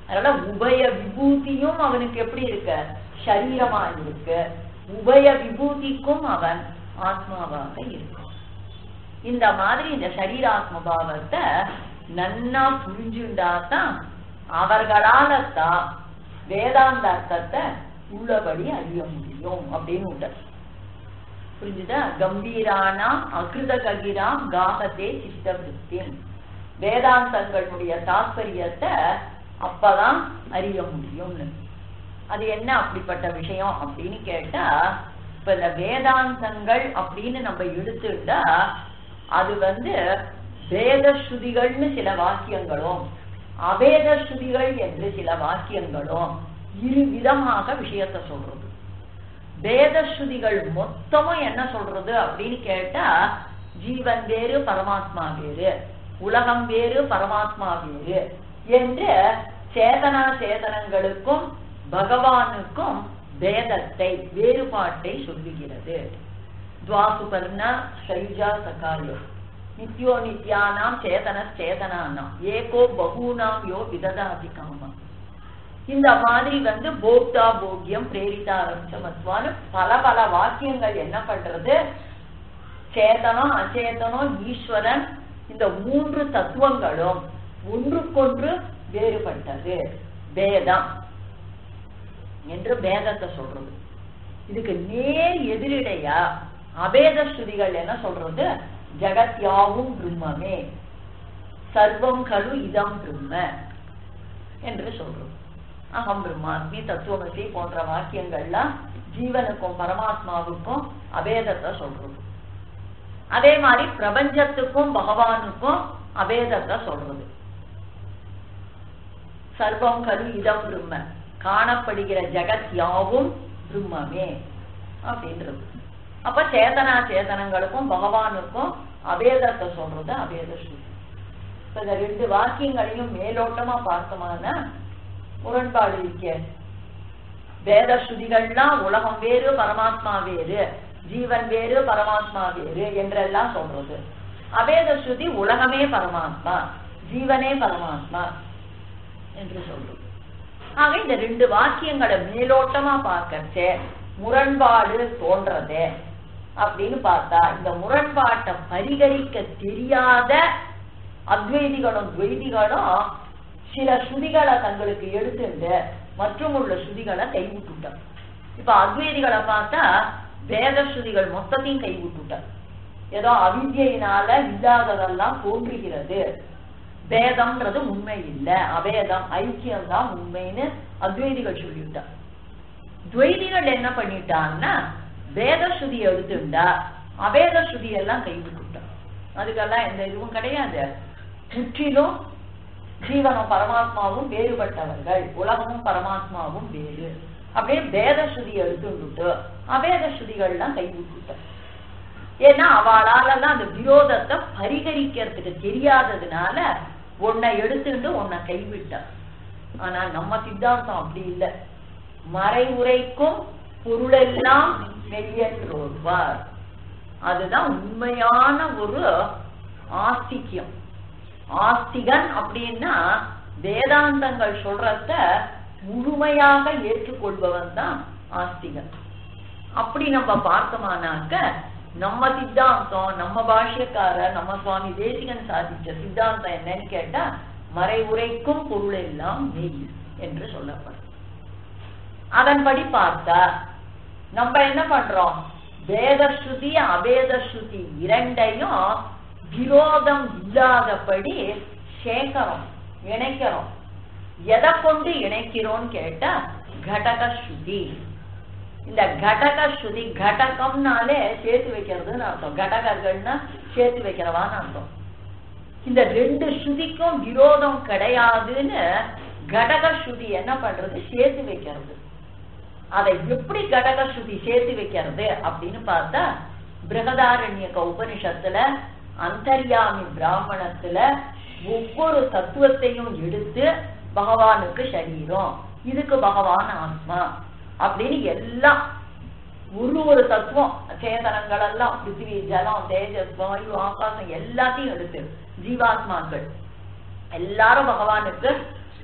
அதனால உபய விபூதியும் அவனுக்கு எப்படி இருக்கு சரீரமா இருக்கு உபய விபூதிக்கும் அவன் ஆத்மாவாக இருக்கும் இந்த மாதிரி இந்த சரீராத்ம பாவத்தை நன்னா புரிஞ்சுண்டாதான் அவர்களால தான் வேதாந்த அர்த்தத்தை உள்ளபடி அறிய முடியும் அப்படின்னு விட்டார் புரிஞ்சுதா கம்பீரானாம் அகிருத ககிராம் காகத்தே சித்தவருத்தின் வேதாந்தங்களுடைய தாற்பயத்தை அப்பதான் அறிய முடியும்னு அது என்ன அப்படிப்பட்ட விஷயம் அப்படின்னு கேட்டா இப்ப இந்த வேதாந்தங்கள் அப்படின்னு நம்ம எடுத்துட்டா அது வந்து வேத ஸ்ருதிகள்னு சில வாக்கியங்களும் அவேத ஸ்ருதிகள் என்று சில வாக்கியங்களும் இரு விதமாக விஷயத்த சொல்றது வேத ஸ்ருதிகள் மொத்தமும் என்ன சொல்றது அப்படின்னு கேட்டா ஜீவன் வேறு பரமாத்மா வேறு உலகம் வேறு பரமாத்மா வேறு என்று சேதனா சேதனங்களுக்கும் பகவானுக்கும் வேதத்தை வேறுபாட்டை சொல்லுகிறது துவாசுபர்ண ஷைஜா சகாயோ நித்யோ நித்யானாம் சேதன சேதனானாம் ஏகோ பகூனாம் யோ விததாதி காமம் இந்த மாதிரி வந்து போக்தா போக்கியம் பிரேரிதா ரம்சமத்வான்னு பல பல வாக்கியங்கள் என்ன பண்றது சேதனம் அச்சேதனம் ஈஸ்வரன் இந்த மூன்று தத்துவங்களும் ஒன்றுக்கொன்று வேறுபட்டது வேதம் என்று வேதத்தை சொல்றது இதுக்கு நேர் எதிரிடையா அபேத ஸ்ருதிகள் என்ன சொல்றது ஜகத் யாவும் பிரம்மமே சர்வம் கலு இதம் பிரம்ம என்று சொல்றோம் அகம் பிரம்மாஸ்மி தத்துவமசி போன்ற வாக்கியங்கள்லாம் ஜீவனுக்கும் பரமாத்மாவுக்கும் அபேதத்தை சொல்றது அதே மாதிரி பிரபஞ்சத்துக்கும் பகவானுக்கும் அபேதத்தை சொல்றது சர்வம் கரு இதம் பிரம்ம காணப்படுகிற ஜெகத் யாவும் பிரம்மமே அப்படின்றது அப்ப சேதனா சேதனங்களுக்கும் பகவானுக்கும் அபேதத்தை சொல்றது அபேத ஸ்ருதி இப்ப இந்த ரெண்டு வாக்கியங்களையும் மேலோட்டமா பார்த்தோம்னா முரண்பாடு இருக்க வேத ஸ்ருதிகள்லாம் உலகம் வேறு பரமாத்மா வேறு ஜீவன் வேறு பரமாத்மா வேறு என்றெல்லாம் சொல்றது அபேத ஸ்ருதி உலகமே பரமாத்மா ஜீவனே பரமாத்மா என்று சொல்றது ஆக இந்த ரெண்டு வாக்கியங்களை மேலோட்டமா பார்க்கறச்சே முரண்பாடு தோன்றது அப்படின்னு பார்த்தா இந்த முரண்பாட்டை பரிகரிக்க தெரியாத அத்வைதிகளும் துவைதிகளும் சில ஸ்ருதிகளை தங்களுக்கு எடுத்துட்டு மற்றும் உள்ள ஸ்ருதிகளை கைவிட்டுட்டார் இப்ப அத்வைதிகளை பார்த்தா வேத ஸ்ருதிகள் மொத்தத்தையும் கைவிட்டுட்டார் ஏதோ அவித்யினால இல்லாததெல்லாம் தோன்றுகிறது வேதம்ன்றது உண்மை இல்ல அவேதம் ஐக்கியம் தான் உண்மைன்னு அத்வைதிகள் சொல்லிவிட்டார் துவைதிகள் என்ன பண்ணிட்டான்னா வேத ஸ்ருதி எடுத்துட்டா அவேத ஸ்ருதி எல்லாம் கைவிட்டுட்டா அதுக்கெல்லாம் எந்த இதுவும் கிடையாது முற்றிலும் ஜீவனும் பரமாத்மாவும் வேறுபட்டவர்கள் உலகமும் பரமாத்மாவும் வேறு அப்படியே வேத ஸ்ருதி எடுத்துட்டு அவேத ஸ்ருதிகள்லாம் கைவிட்டுட்ட ஏன்னா அவளால தான் அந்த விரோதத்தை பரிகரிக்கிறதுக்கு தெரியாததுனால உன்னை எடுத்துட்டு உன்னை கைவிட்டா ஆனா நம்ம சித்தாந்தம் அப்படி இல்லை மறைவுரைக்கும் பொருளெல்லாம் மெய்யன்றோர்வார் அதுதான் உண்மையான ஒரு ஆஸ்திக்கியம் ஆஸ்திகன் அப்படின்னா வேதாந்தங்கள் சொல்றத முழுமையாக ஏற்றுக்கொள்பவன் தான் ஆஸ்திகன் அப்படி நம்ம பார்த்தோமானாக்க நம்ம சித்தாந்தம் நம்ம பாஷ்யக்காரர் நம்ம சுவாமி தேசிகன் சாதிச்ச சித்தாந்தம் என்னன்னு கேட்டா மறைவுரைக்கும் பொருள் எல்லாம் மெய் என்று சொல்லப்படும் அதன்படி பார்த்தா நம்ம என்ன பண்றோம் வேத ஸ்ருதி அவேத ஸ்ருதி இரண்டையும் விரோதம் இல்லாதபடி சேர்க்கிறோம் இணைக்கிறோம் எதை கொண்டு இணைக்கிறோம்னு கேட்டா கடக ஸ்ருதி இந்த கடக ஸ்ருதி கடகம்னாலே சேர்த்து வைக்கிறதுன்னு அர்த்தம் கடகர்கள்னா சேர்த்து வைக்கிறவான்னு அர்த்தம் இந்த ரெண்டு ஸ்ருதிக்கும் விரோதம் கிடையாதுன்னு கடக ஸ்ருதி என்ன பண்றது சேர்த்து வைக்கிறது அதை எப்படி கடக ஸ்ருதி சேர்த்து வைக்கிறது அப்படின்னு பார்த்தா பிரகதாரண்யக உபனிஷத்துல அந்தர்யாமி பிராமணத்துல ஒவ்வொரு தத்துவத்தையும் எடுத்து பகவானுக்கு சரீரம் இதுக்கு பகவான் ஆத்மா அப்படின்னு எல்லாம் ஒரு ஒரு தத்துவம் சேதனங்கள் எல்லாம் பிருத்திவி ஜலம் தேஜஸ் வாயு ஆகாசம் எல்லாத்தையும் எடுத்து ஜீவாத்மாக்கள் எல்லாரும் பகவானுக்கு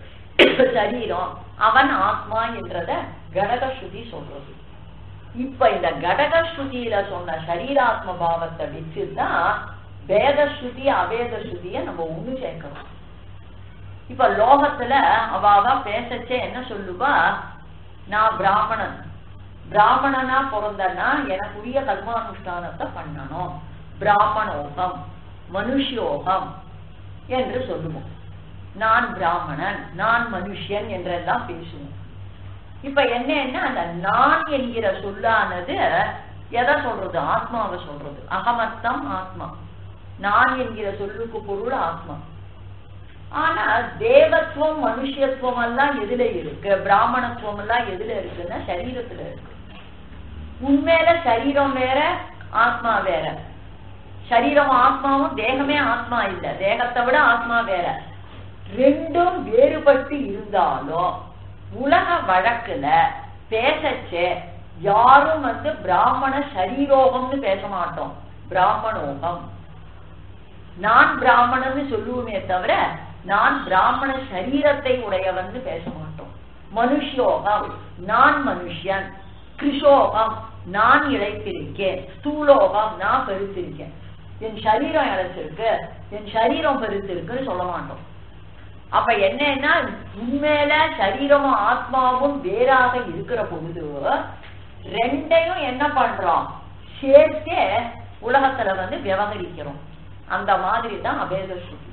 சரீரம் அவன் ஆத்மா என்றத கடக ஸ்ருதி சொல்றது இப்ப இந்த கடக ஸ்ருதியில சொன்ன சரீராத்ம பாவத்தை வச்சுதான் வேத ஸ்ருதி அவேத ஸ்ருதிய நம்ம ஒண்ணு சேர்க்கணும் இப்ப லோகத்துல அவ அவ பேசச்சே என்ன சொல்லுவா நான் பிராமணன் பிராமணனா பிறந்தனா எனக்குரிய கர்மானுஷ்டானத்தை பண்ணணும் பிராமணோகம் மனுஷ்யோகம் என்று சொல்லுவோம் நான் பிராமணன் நான் மனுஷன் என்றெல்லாம் பேசுவோம் இப்ப என்னன்னா அந்த நான் என்கிற சொல்லானது எதை சொல்றது ஆத்மாவை சொல்றது அகமத்தம் ஆத்மா நான் என்கிற சொல்லுக்கு பொருள் ஆத்மா ஆனா தேவத்துவம் மனுஷத்துவம் எல்லாம் எதுல இருக்கு பிராமணத்துவம் எல்லாம் எதுல இருக்குன்னா சரீரத்துல இருக்கு உண்மையில சரீரம் வேற ஆத்மா வேற சரீரம் ஆத்மாவும் தேகமே ஆத்மா இல்ல தேகத்தை விட ஆத்மா வேற ரெண்டும் வேறுபட்டு இருந்தாலும் உலக வழக்குல பேசச்சே யாரும் வந்து பிராமண சரீரோகம்னு பேச மாட்டோம் பிராமணோகம் நான் பிராமணன்னு சொல்லுவோமே தவிர நான் பிராமண சரீரத்தை உடையவன்னு பேச மாட்டோம் மனுஷ்யோகம் நான் மனுஷன் கிருஷோகம் நான் இழைத்திருக்கேன் ஸ்தூலோகம் நான் பெருத்திருக்கேன் என் சரீரம் இழைச்சிருக்கு என் சரீரம் பெருத்திருக்குன்னு சொல்ல மாட்டோம் அப்ப என்னன்னா உண்மையில சரீரமும் ஆத்மாவும் வேறாக இருக்கிற பொழுது ரெண்டையும் என்ன பண்றோம் சேர்த்தே உலகத்துல வந்து விவகரிக்கிறோம் அந்த மாதிரி தான் அபேத ஸ்ருதி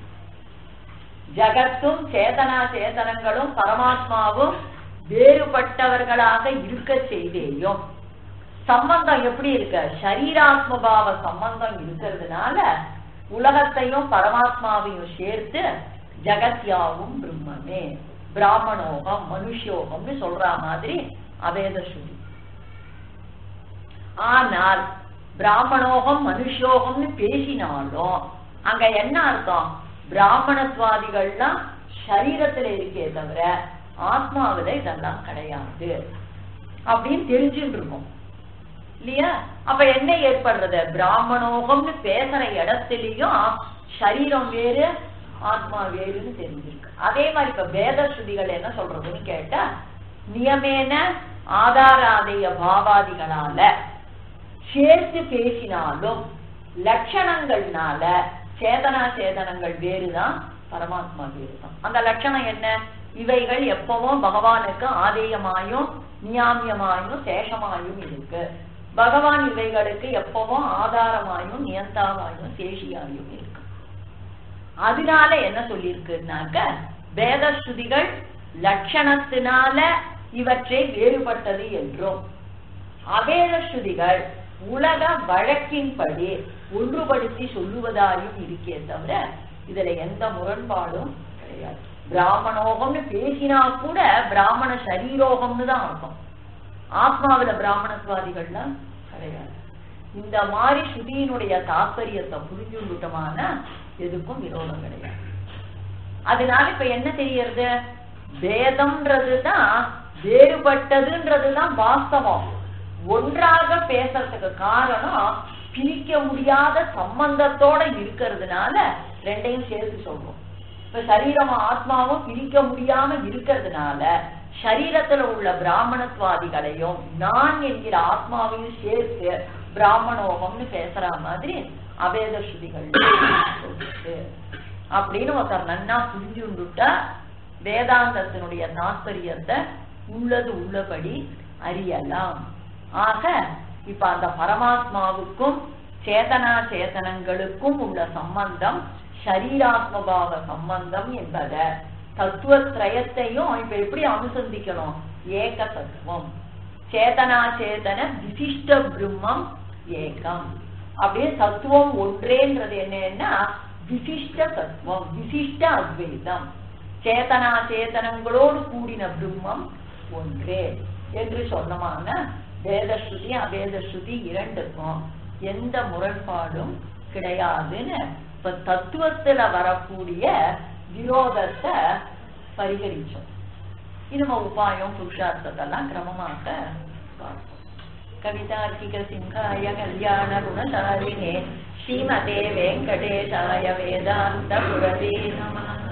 ஜகத்தும் சேதனா சேதனங்களும் பரமாத்மாவும் வேறுபட்டவர்களாக இருக்க செய்தேயும் சம்பந்தம் எப்படி இருக்க சரீராத்மபாவ சம்பந்தம் இருக்கிறதுனால உலகத்தையும் பரமாத்மாவையும் சேர்த்து ஜகத்யாவும் பிரம்மமே பிராமணோகம் மனுஷோகம்னு சொல்ற மாதிரி அவேத ஸ்ருதி ஆனால் பிராமணோகம் மனுஷோகம்னு பேசினாலும் அங்க என்ன அர்த்தம் பிராமணத்வாதிகள்லாம் சரீரத்துல இருக்கே தவிர ஆத்மாவில இதெல்லாம் கிடையாது அப்படின்னு தெரிஞ்சுட்டு இருக்கோம் இல்லையா அப்ப என்ன ஏற்படுறது பிராமணோகம்னு பேசுற இடத்துலயும் சரீரம் வேறு ஆத்மா வேறுன்னு தெரிஞ்சிருக்கு அதே மாதிரி இப்ப வேத ஸ்ருதிகள் என்ன சொல்றதுன்னு கேட்டா நியமேன ஆதாராதய பாவாதிகளால சேர்த்து பேசினாலும் லட்சணங்கள்னால சேதனா சேதனங்கள் வேறுதான் பரமாத்மா வேறுதான் அந்த லட்சணம் என்ன இவைகள் எப்பவும் பகவானுக்கு ஆதேயமாயும் நியாமியமாயும் சேஷமாயும் இருக்கு பகவான் இவைகளுக்கு எப்பவும் ஆதாரமாயும் நியந்தாவாயும் சேஷியாயும் இருக்கு அதனால என்ன சொல்லியிருக்குனாக்க வேத ஸ்ருதிகள் லட்சணத்தினால இவற்றை வேறுபட்டது என்றும் அவேத ஸ்ருதிகள் உலக வழக்கின்படி ஒன்றுபடுத்தி சொல்லுவதாயும் இருக்கே தவிர இதுல எந்த முரண்பாடும் கிடையாது பிராமணோகம்னு பேசினா கூட பிராமண சரீரோகம்னு தான் அர்த்தம் ஆத்மாவில பிராமணத்வாதிகள்லாம் கிடையாது இந்த மாதிரி ஸ்ருதியினுடைய தாற்பயத்தை புரிஞ்சுட்டோமான எதுக்கும் விரோதம் கிடையாது அதனால இப்ப என்ன தெரியறது வேதம்ன்றதுதான் வேறுபட்டதுன்றதுதான் வாஸ்தவம் ஒன்றாக பேசுறதுக்கு காரணம் பிரிக்க முடியாத சம்பந்தத்தோட இருக்கிறதுனால ரெண்டையும் சேர்த்து சொல்றோம் இப்ப சரீரமும் ஆத்மாவும் பிரிக்க முடியாம இருக்கிறதுனால சரீரத்துல உள்ள பிராமணத்வாதிகளையும் நான் என்கிற ஆத்மாவையும் சேர்த்து பிராமணோகம்னு பேசுற மாதிரி அவேத ஸ்ருதிகள் சொல்லுது. அப்படின்னு ஒருத்தர் நன்னா புரிஞ்சுண்டுட்டா வேதாந்தத்தினுடைய தாற்பயத்தை உள்ளது உள்ளபடி அறியலாம் ஆக இப்ப அந்த பரமாத்மாவுக்கும் சேதனா சேதனங்களுக்கும் உள்ள சம்பந்தம் சரீராத்மபாவ சம்பந்தம் என்பத தத்துவத்ரயத்தையும் இப்ப எப்படி அனுசந்திக்கணும் ஏக தத்துவம் சேதனா சேதன விசிஷ்ட பிரம்மம் ஏகம் அப்படியே தத்துவம் ஒன்றேன்றது என்னன்னா விசிஷ்ட தத்துவம் விசிஷ்ட அத்வைதம் சேதனா சேதனங்களோடு கூடின பிரம்மம் ஒன்றே என்று சொன்னமான வேதஸ்ருதி அவேதஸ்ருதி இரண்டுக்கும் எந்த முரண்பாடும் கிடையாதுன்னு இப்ப தத்துவத்துல வரக்கூடிய விரோதத்தை பரிகரிச்சோம் இனிமே உபாயம் புருஷார்த்தத்தெல்லாம் கிரமமாக பார்ப்போம் கவிதார்க்கிக சிங்காய கல்யாண குணசாலினே ஸ்ரீமதே வெங்கடேசாய வேதாந்த புரவே நமः